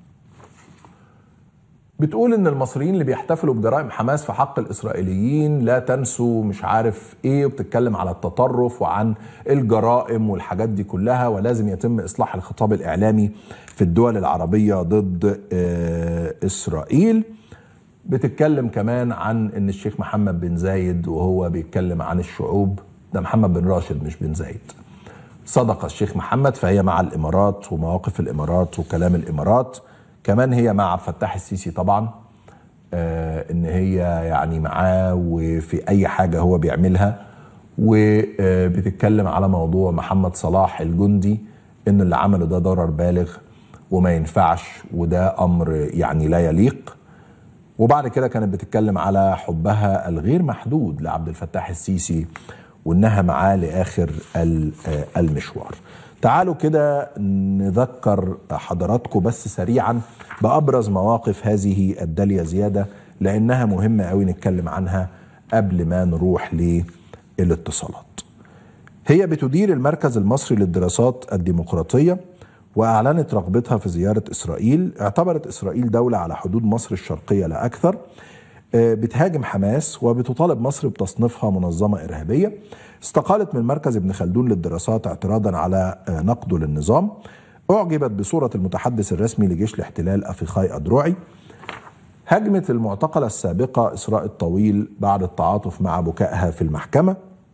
بتقول ان المصريين اللي بيحتفلوا بجرائم حماس في حق الاسرائيليين لا تنسوا مش عارف ايه وبتتكلم على التطرف وعن الجرائم والحاجات دي كلها ولازم يتم اصلاح الخطاب الاعلامي في الدول العربيه ضد آه اسرائيل بتتكلم كمان عن ان الشيخ محمد بن زايد وهو بيتكلم عن الشعوب ده محمد بن راشد مش بن زايد صدق الشيخ محمد فهي مع الامارات ومواقف الامارات وكلام الامارات كمان هي مع عبد الفتاح السيسي طبعا آه ان هي يعني معاه وفي اي حاجه هو بيعملها وبتتكلم على موضوع محمد صلاح الجندي ان اللي عمله ده ضرر بالغ وما ينفعش وده امر يعني لا يليق وبعد كده كانت بتتكلم على حبها الغير محدود لعبد الفتاح السيسي وانها معاه لاخر المشوار تعالوا كده نذكر حضراتكم بس سريعا بابرز مواقف هذه الداليه زياده لانها مهمه قوي نتكلم عنها قبل ما نروح للاتصالات. هي بتدير المركز المصري للدراسات الديمقراطيه واعلنت رغبتها في زياره اسرائيل، اعتبرت اسرائيل دوله على حدود مصر الشرقيه لا اكثر. آه، بتهاجم حماس وبتطالب مصر بتصنيفها منظمة إرهابية استقالت من مركز ابن خلدون للدراسات اعتراضا على آه، نقده للنظام أعجبت بصورة المتحدث الرسمي لجيش الاحتلال أفيخاي أدروعي هجمت المعتقلة السابقة إسراء الطويل بعد التعاطف مع بكائها في المحكمة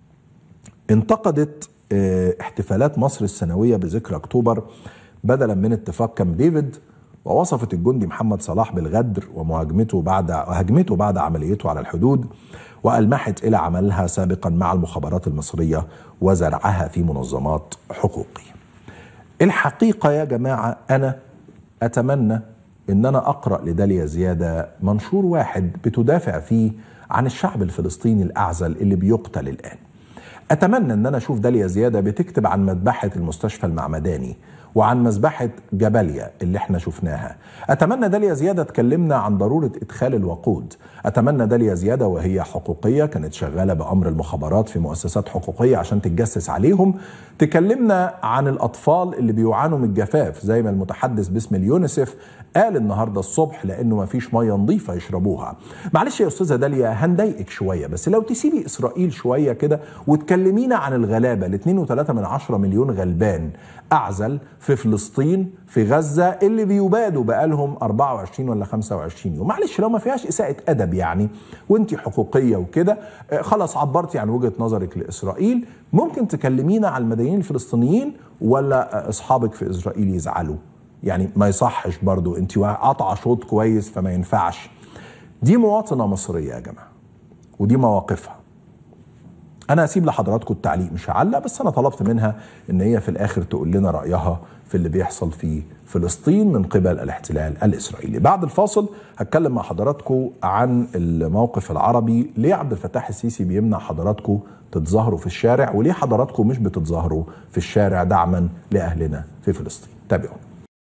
انتقدت آه، احتفالات مصر السنوية بذكرى أكتوبر بدلا من اتفاق كامب ديفيد ووصفت الجندي محمد صلاح بالغدر ومهاجمته بعد وهجمته بعد عمليته على الحدود وألمحت إلى عملها سابقا مع المخابرات المصرية وزرعها في منظمات حقوقية الحقيقة يا جماعة أنا أتمنى إن أنا أقرأ لداليا زيادة منشور واحد بتدافع فيه عن الشعب الفلسطيني الأعزل اللي بيقتل الآن أتمنى أن أنا أشوف داليا زيادة بتكتب عن مذبحة المستشفى المعمداني وعن مذبحة جباليا اللي احنا شفناها أتمنى داليا زيادة تكلمنا عن ضرورة إدخال الوقود أتمنى داليا زيادة وهي حقوقية كانت شغالة بأمر المخابرات في مؤسسات حقوقية عشان تتجسس عليهم تكلمنا عن الأطفال اللي بيعانوا من الجفاف زي ما المتحدث باسم اليونيسف قال النهارده الصبح لانه ما فيش ميه نظيفه يشربوها. معلش يا استاذه داليا هنضايقك شويه بس لو تسيبي اسرائيل شويه كده وتكلمينا عن الغلابه ال 2.3 من عشرة مليون غلبان اعزل في فلسطين في غزه اللي بيبادوا بقالهم 24 ولا 25 يوم. معلش لو ما فيهاش اساءه ادب يعني وانت حقوقيه وكده آه، خلاص عبرتي عن وجهه نظرك لاسرائيل ممكن تكلمينا عن المدنيين الفلسطينيين ولا آه، اصحابك في اسرائيل يزعلوا؟ يعني ما يصحش برضو انت قاطعه شوط كويس فما ينفعش دي مواطنه مصريه يا جماعه ودي مواقفها انا هسيب لحضراتكم التعليق مش هعلق بس انا طلبت منها ان هي في الاخر تقول لنا رايها في اللي بيحصل في فلسطين من قبل الاحتلال الاسرائيلي بعد الفاصل هتكلم مع حضراتكم عن الموقف العربي ليه عبد الفتاح السيسي بيمنع حضراتكم تتظاهروا في الشارع وليه حضراتكم مش بتتظاهروا في الشارع دعما لاهلنا في فلسطين تابعوا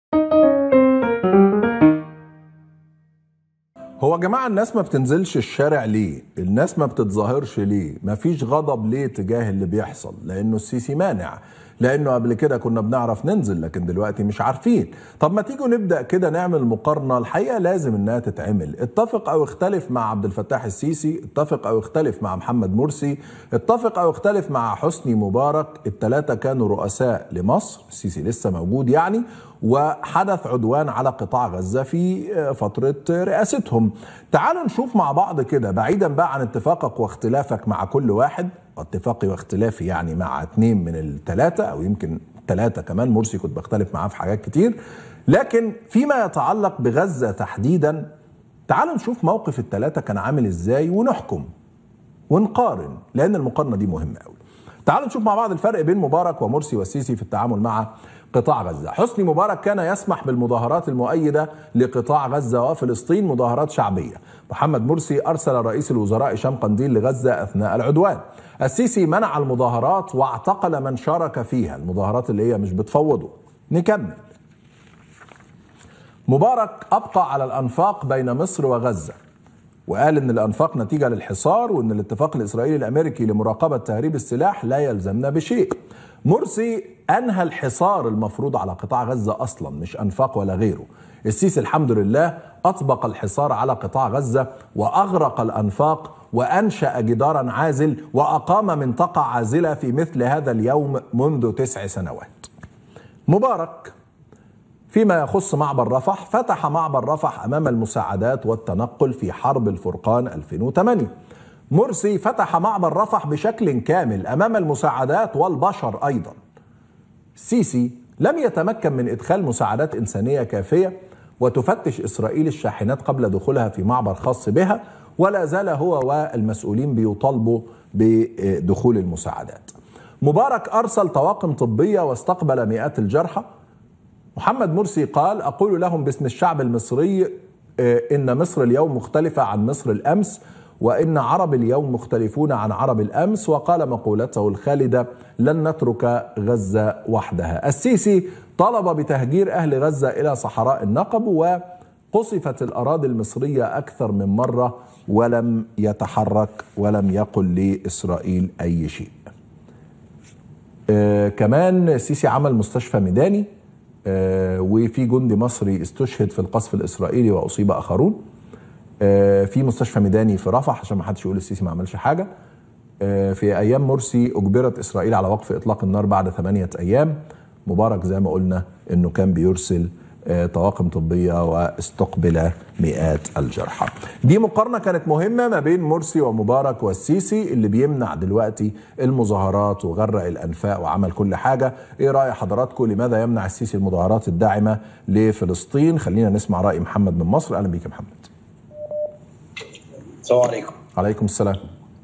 هو يا جماعة الناس ما بتنزلش الشارع ليه؟ الناس ما بتتظاهرش ليه؟ ما فيش غضب ليه تجاه اللي بيحصل؟ لأنه السيسي مانع لأنه قبل كده كنا بنعرف ننزل لكن دلوقتي مش عارفين طب ما تيجوا نبدأ كده نعمل مقارنة الحقيقة لازم إنها تتعمل اتفق أو اختلف مع عبد الفتاح السيسي اتفق أو اختلف مع محمد مرسي اتفق أو اختلف مع حسني مبارك الثلاثة كانوا رؤساء لمصر السيسي لسه موجود يعني وحدث عدوان على قطاع غزة في فترة رئاستهم تعالوا نشوف مع بعض كده بعيدا بقى عن اتفاقك واختلافك مع كل واحد اتفاقي واختلافي يعني مع اثنين من الثلاثة أو يمكن ثلاثة كمان مرسي كنت بختلف معاه في حاجات كتير لكن فيما يتعلق بغزة تحديدا تعالوا نشوف موقف الثلاثة كان عامل ازاي ونحكم ونقارن لأن المقارنة دي مهمة قوي تعالوا نشوف مع بعض الفرق بين مبارك ومرسي والسيسي في التعامل مع قطاع غزة حسني مبارك كان يسمح بالمظاهرات المؤيدة لقطاع غزة وفلسطين مظاهرات شعبية محمد مرسي أرسل رئيس الوزراء هشام قنديل لغزة أثناء العدوان السيسي منع المظاهرات واعتقل من شارك فيها المظاهرات اللي هي مش بتفوضه نكمل مبارك أبقى على الأنفاق بين مصر وغزة وقال ان الانفاق نتيجه للحصار وان الاتفاق الاسرائيلي الامريكي لمراقبه تهريب السلاح لا يلزمنا بشيء. مرسي انهى الحصار المفروض على قطاع غزه اصلا مش انفاق ولا غيره. السيسي الحمد لله اطبق الحصار على قطاع غزه واغرق الانفاق وانشا جدارا عازل واقام منطقه عازله في مثل هذا اليوم منذ تسع سنوات. مبارك فيما يخص معبر رفح فتح معبر رفح امام المساعدات والتنقل في حرب الفرقان 2008 مرسي فتح معبر رفح بشكل كامل امام المساعدات والبشر ايضا السيسي لم يتمكن من ادخال مساعدات انسانيه كافيه وتفتش اسرائيل الشاحنات قبل دخولها في معبر خاص بها ولا زال هو والمسؤولين بيطالبوا بدخول المساعدات مبارك ارسل طواقم طبيه واستقبل مئات الجرحى محمد مرسي قال أقول لهم باسم الشعب المصري إن مصر اليوم مختلفة عن مصر الأمس وإن عرب اليوم مختلفون عن عرب الأمس وقال مقولته الخالدة لن نترك غزة وحدها السيسي طلب بتهجير أهل غزة إلى صحراء النقب وقصفت الأراضي المصرية أكثر من مرة ولم يتحرك ولم يقل لإسرائيل أي شيء آه كمان السيسي عمل مستشفى ميداني آه وفي جندي مصري استشهد في القصف الاسرائيلي واصيب اخرون آه، في مستشفى ميداني في رفح عشان ما حدش يقول السيسي ما عملش حاجه آه، في ايام مرسي اجبرت اسرائيل على وقف اطلاق النار بعد ثمانيه ايام مبارك زي ما قلنا انه كان بيرسل آه، طواقم طبيه واستقبل مئات الجرحى. دي مقارنه كانت مهمه ما بين مرسي ومبارك والسيسي اللي بيمنع دلوقتي المظاهرات وغرق الانفاق وعمل كل حاجه، ايه راي حضراتكم لماذا يمنع السيسي المظاهرات الداعمه لفلسطين؟ خلينا نسمع راي محمد من مصر، اهلا بيك يا محمد. السلام عليكم عليكم السلام.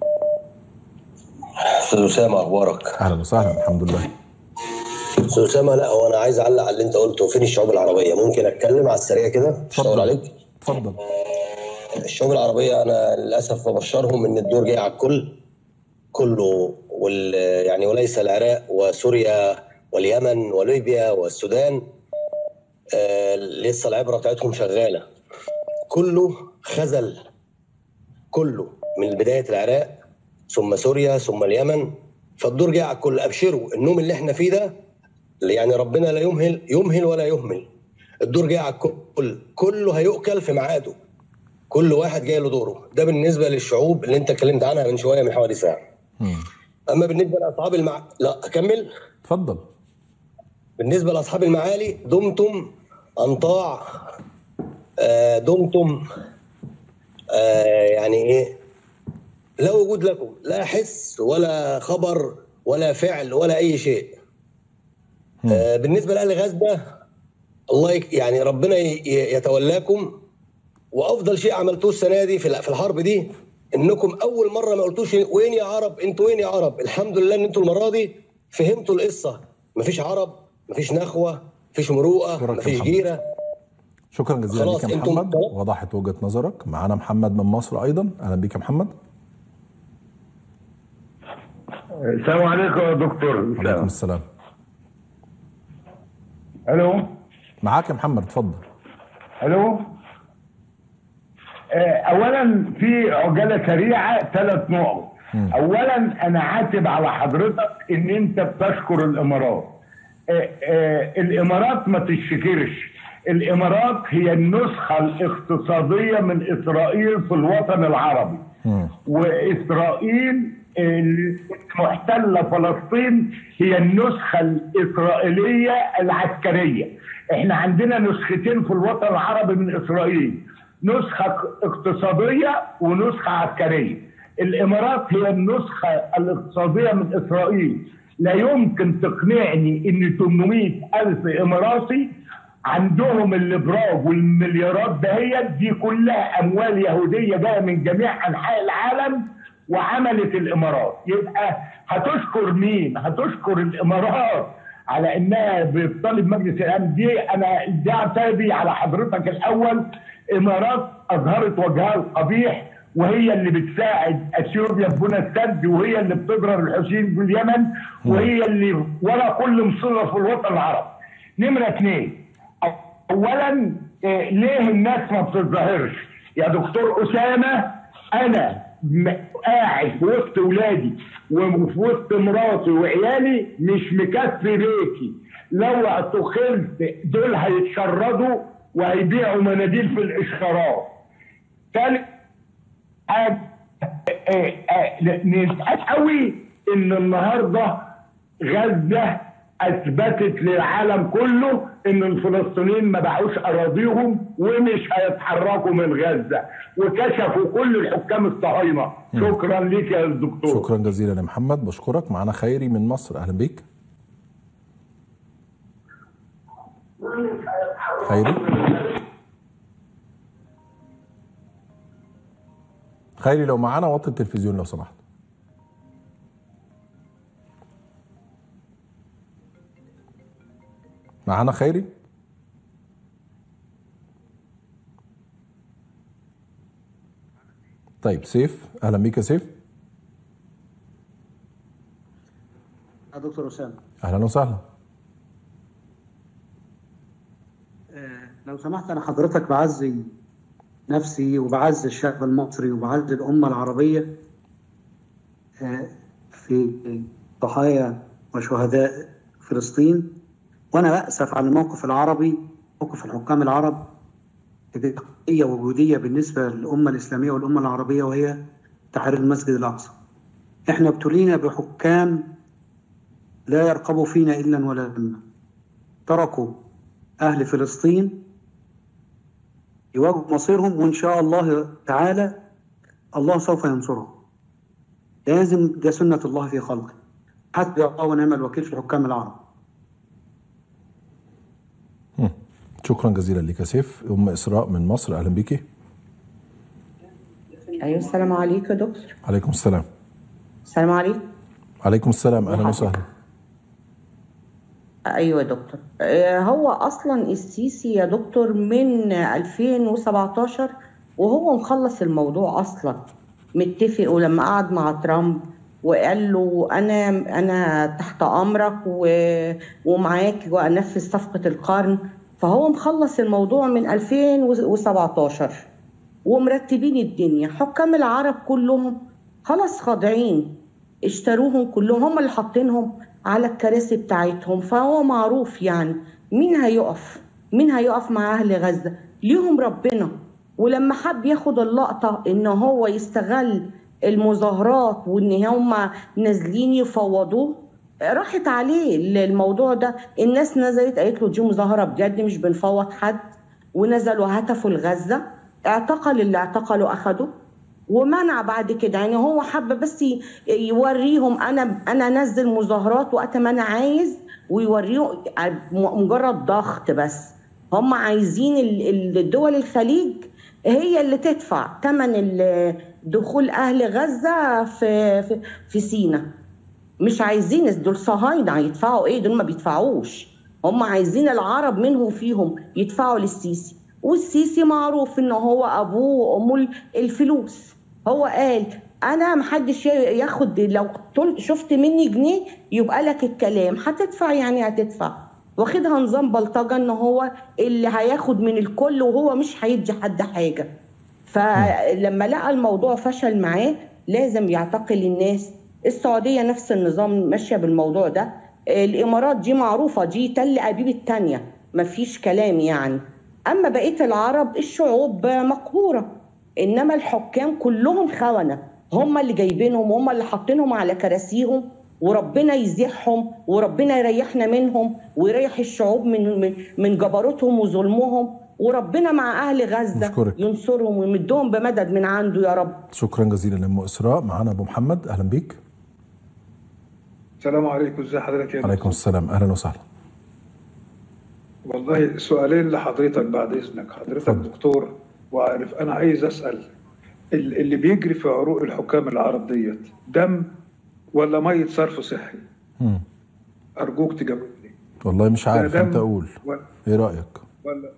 استاذ اسامه اخبارك اهلا وسهلا الحمد لله. استاذ اسامه لا هو انا عايز اعلق على اللي انت قلته فين الشعوب العربيه ممكن اتكلم على السريع كده مش هطول عليك اتفضل. الشعوب العربيه انا للاسف ببشرهم ان الدور جاي على الكل كله وال يعني وليس العراق وسوريا واليمن وليبيا والسودان آه لسه العبره بتاعتهم شغاله كله خذل كله من بدايه العراق ثم سوريا ثم اليمن فالدور جاي على الكل ابشروا النوم اللي احنا فيه ده اللي يعني ربنا لا يمهل يمهل ولا يهمل الدور جاي على الكل كله هيؤكل في ميعاده كل واحد جاي له دوره ده بالنسبه للشعوب اللي انت اتكلمت عنها من شويه من حوالي ساعه اما بالنسبه لاصحاب المع لا اكمل اتفضل. بالنسبه لاصحاب المعالي دمتم انطاع آه، دمتم آه، يعني ايه لا وجود لكم لا حس ولا خبر ولا فعل ولا اي شيء آه، بالنسبه لاهل غزه الله يك يعني ربنا ي- ي- يتولاكم وافضل شيء عملتوه السنه دي في ال- في الحرب دي انكم اول مره ما قلتوش وين يا عرب انتوا وين يا عرب الحمد لله ان انتوا المره دي فهمتوا القصه مفيش عرب مفيش نخوه مفيش مروءه شكراً يا مفيش محمد. جيره شكرا جزيلا خلاص، لك يا انتم- محمد وضحت وجهه نظرك معانا محمد من مصر ايضا اهلا بيك يا محمد السلام عليكم يا دكتور عليكم السلام الو معاك يا محمد اتفضل الو آه، اولا في عجاله سريعه ثلاث نقط اولا انا عاتب على حضرتك ان انت بتشكر الامارات آه، آه، الامارات ما تشكرش الامارات هي النسخه الاقتصاديه من اسرائيل في الوطن العربي واسرائيل المحتله فلسطين هي النسخه الاسرائيليه العسكريه احنا عندنا نسختين في الوطن العربي من اسرائيل نسخه اقتصاديه ونسخه عسكريه الامارات هي النسخه الاقتصاديه من اسرائيل لا يمكن تقنعني ان 800 الف اماراتي عندهم الابراج والمليارات دهيت دي كلها اموال يهوديه جايه من جميع انحاء العالم وعملت الامارات يبقى هتشكر مين؟ هتشكر الامارات على انها بتطالب مجلس الامن دي انا دي اعتابي على حضرتك الاول امارات اظهرت وجهها القبيح وهي اللي بتساعد اثيوبيا في بنى السد وهي اللي بتضرر الحوثيين في اليمن وهي اللي ولا كل مصيبه في الوطن العربي. نمره اثنين اولا إيه، ليه الناس ما بتظهرش؟ يا دكتور اسامه انا م- قاعد في وسط ولادي وفي وسط مراتي وعيالي مش مكفي بيتي لو اعتقلت دول هيتشردوا وهيبيعوا مناديل في الاشارات. ثالث حاجه آه، آه، نسأل قوي ان النهارده غزه اثبتت للعالم كله ان الفلسطينيين ما باعوش اراضيهم ومش هيتحركوا من غزه وكشفوا كل الحكام الصهاينه شكرا ليك يا دكتور شكرا جزيلا يا محمد بشكرك معانا خيري من مصر اهلا بيك خيري خيري لو معانا وطي التلفزيون لو سمحت معانا خيري طيب سيف اهلا بيك يا سيف يا دكتور اسامه اهلا وسهلا آه، لو سمحت انا حضرتك بعزي نفسي وبعزي الشعب المصري وبعزي الامه العربيه آه، في ضحايا وشهداء فلسطين وانا باسف على الموقف العربي موقف الحكام العرب قضية وجودية بالنسبة للأمة الإسلامية والأمة العربية وهي تحرير المسجد الأقصى إحنا ابتلينا بحكام لا يرقبوا فينا إلا ولا ذمة تركوا أهل فلسطين يواجهوا مصيرهم وإن شاء الله تعالى الله سوف ينصرهم لازم ده سنة الله في خلقه حتى الله ونعم الوكيل في الحكام العرب مم. شكرا جزيلا لك يا سيف ام اسراء من مصر اهلا بيكي ايوه السلام عليكم يا دكتور عليكم السلام السلام عليكم عليكم السلام اهلا وحضرتك. وسهلا ايوه يا دكتور آه، هو اصلا السيسي يا دكتور من 2017 وهو مخلص الموضوع اصلا متفق ولما قعد مع ترامب وقال له انا انا تحت امرك و... ومعاك وانفذ صفقه القرن فهو مخلص الموضوع من 2017 ومرتبين الدنيا حكام العرب كلهم خلاص خاضعين اشتروهم كلهم هم اللي حاطينهم على الكراسي بتاعتهم فهو معروف يعني مين هيقف مين هيقف مع اهل غزه ليهم ربنا ولما حب ياخد اللقطه ان هو يستغل المظاهرات وان هم نازلين يفوضوه راحت عليه الموضوع ده الناس نزلت قالت له دي مظاهره بجد مش بنفوض حد ونزلوا هتفوا لغزه اعتقل اللي اعتقلوا اخده ومنع بعد كده يعني هو حب بس ي- يوريهم انا انا انزل مظاهرات وقت ما انا عايز ويوريهم م- مجرد ضغط بس هم عايزين ال- ال- الدول الخليج هي اللي تدفع ثمن ال- دخول اهل غزه في في, في سينا مش عايزين دول صهاينه هيدفعوا ايه دول ما بيدفعوش هم عايزين العرب منهم فيهم يدفعوا للسيسي والسيسي معروف ان هو ابوه وامه الفلوس هو قال انا محدش ياخد لو طل- شفت مني جنيه يبقى لك الكلام هتدفع يعني هتدفع واخدها نظام بلطجه ان هو اللي هياخد من الكل وهو مش هيدي حد حاجه فلما لقى الموضوع فشل معاه لازم يعتقل الناس السعودية نفس النظام ماشية بالموضوع ده الإمارات دي معروفة دي تل أبيب التانية مفيش كلام يعني أما بقية العرب الشعوب مقهورة إنما الحكام كلهم خونة هم اللي جايبينهم هم اللي حاطينهم على كراسيهم وربنا يزيحهم وربنا يريحنا منهم ويريح الشعوب من من, من جبروتهم وظلمهم وربنا مع أهل غزة نشكرك. ينصرهم ويمدهم بمدد من عنده يا رب شكرا جزيلا لام اسراء معانا ابو محمد اهلا بيك السلام عليكم ازي حضرتك يا عليكم السلام اهلا وسهلا والله سؤالين لحضرتك بعد اذنك حضرتك دكتور وعارف انا عايز اسال ال- اللي بيجري في عروق الحكام العرب ديت دم ولا ميه صرف صحي مم. ارجوك تجاوبني والله مش عارف ده دم انت اقول ولا ايه رايك ولا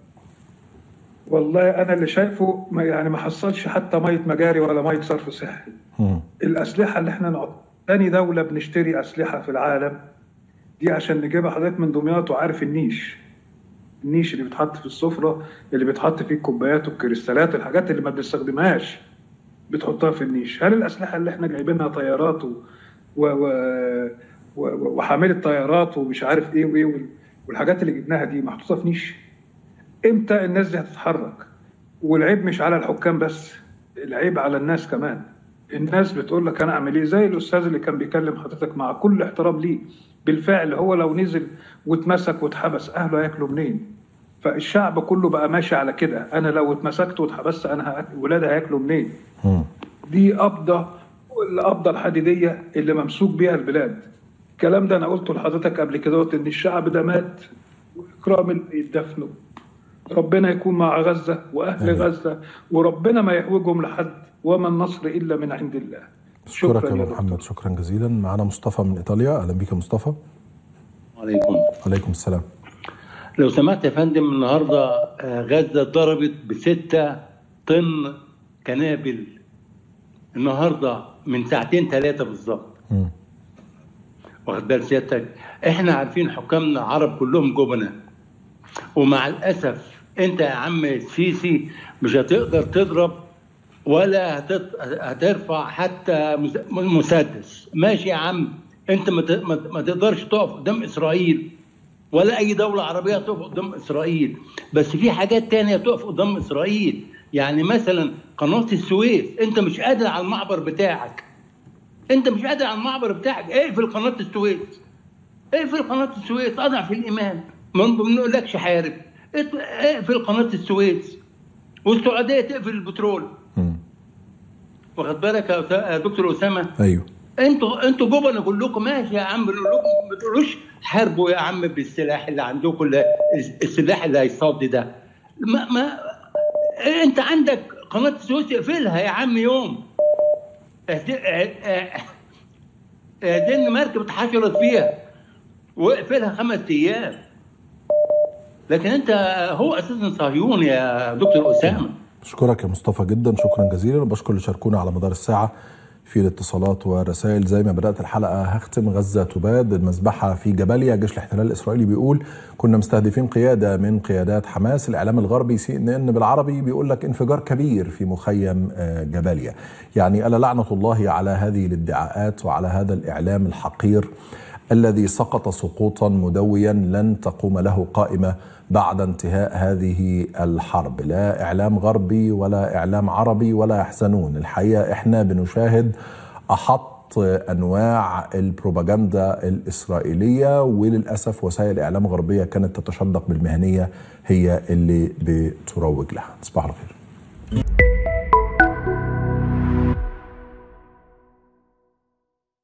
والله انا اللي شايفه ما يعني ما حصلش حتى ميه مجاري ولا ميه صرف صحي مم. الاسلحه اللي احنا نقعد تاني دوله بنشتري اسلحه في العالم دي عشان نجيبها حضرتك من دمياط وعارف النيش النيش اللي بيتحط في السفره اللي بيتحط فيه الكوبايات والكريستالات الحاجات اللي ما بنستخدمهاش بتحطها في النيش هل الاسلحه اللي احنا جايبينها طيارات و... و... و... و... وحامله طيارات ومش عارف ايه وايه وال- والحاجات اللي جبناها دي محطوطه في نيش امتى الناس دي هتتحرك والعيب مش على الحكام بس العيب على الناس كمان الناس بتقول لك انا اعمل ايه زي الاستاذ اللي كان بيكلم حضرتك مع كل احترام ليه بالفعل هو لو نزل واتمسك واتحبس اهله هياكلوا منين فالشعب كله بقى ماشي على كده انا لو اتمسكت واتحبست انا هأكل ولادي هياكلوا منين مم. دي قبضه القبضه الحديديه اللي ممسوك بيها البلاد الكلام ده انا قلته لحضرتك قبل كده قلت ان الشعب ده مات واكرام اللي يدفنوا ربنا يكون مع غزه واهل آمين. غزه وربنا ما يحوجهم لحد وما النصر الا من عند الله اشكرك يا يا ابو دكتور. محمد شكرا جزيلا معانا مصطفى من ايطاليا اهلا بيك يا مصطفى عليكم عليكم السلام لو سمحت يا فندم النهارده آه، غزه ضربت بستة طن قنابل النهارده من ساعتين ثلاثه بالظبط مم. واخد بال سيادتك احنا عارفين حكامنا عرب كلهم جبنة ومع الاسف انت يا عم السيسي مش هتقدر تضرب ولا هتط... هترفع حتى مس- مسدس ماشي يا عم انت ما, ت... ما... ما تقدرش تقف قدام اسرائيل ولا اي دوله عربيه تقف قدام اسرائيل بس في حاجات تانية تقف قدام اسرائيل يعني مثلا قناه السويس انت مش قادر على المعبر بتاعك انت مش قادر على المعبر بتاعك اقفل قناه السويس اقفل قناه السويس اضعف الايمان ما بنقولكش حارب اقفل قناه السويس والسعوديه تقفل البترول واخد بالك يا دكتور اسامه ايوه انتوا انتوا جبنه كلكم ماشي يا عم بنقول لكم ما تقولوش حاربوا يا عم بالسلاح اللي عندكم اللي السلاح اللي هيصد ده ما ما انت عندك قناه السويس اقفلها يا عم يوم دين مركب اتحشرت فيها واقفلها خمس ايام لكن انت هو اساسا صهيوني يا دكتور اسامه اشكرك يا مصطفى جدا شكرا جزيلا وبشكر اللي شاركونا على مدار الساعه في الاتصالات والرسائل زي ما بدات الحلقه هختم غزه تباد المذبحه في جباليا جيش الاحتلال الاسرائيلي بيقول كنا مستهدفين قياده من قيادات حماس الاعلام الغربي سي ان ان بالعربي بيقول لك انفجار كبير في مخيم جباليا يعني الا لعنه الله على هذه الادعاءات وعلى هذا الاعلام الحقير الذي سقط سقوطا مدويا لن تقوم له قائمه بعد انتهاء هذه الحرب لا اعلام غربي ولا اعلام عربي ولا يحزنون الحقيقه احنا بنشاهد احط انواع البروباغندا الاسرائيليه وللاسف وسائل اعلام غربيه كانت تتشدق بالمهنيه هي اللي بتروج لها تصبحوا على خير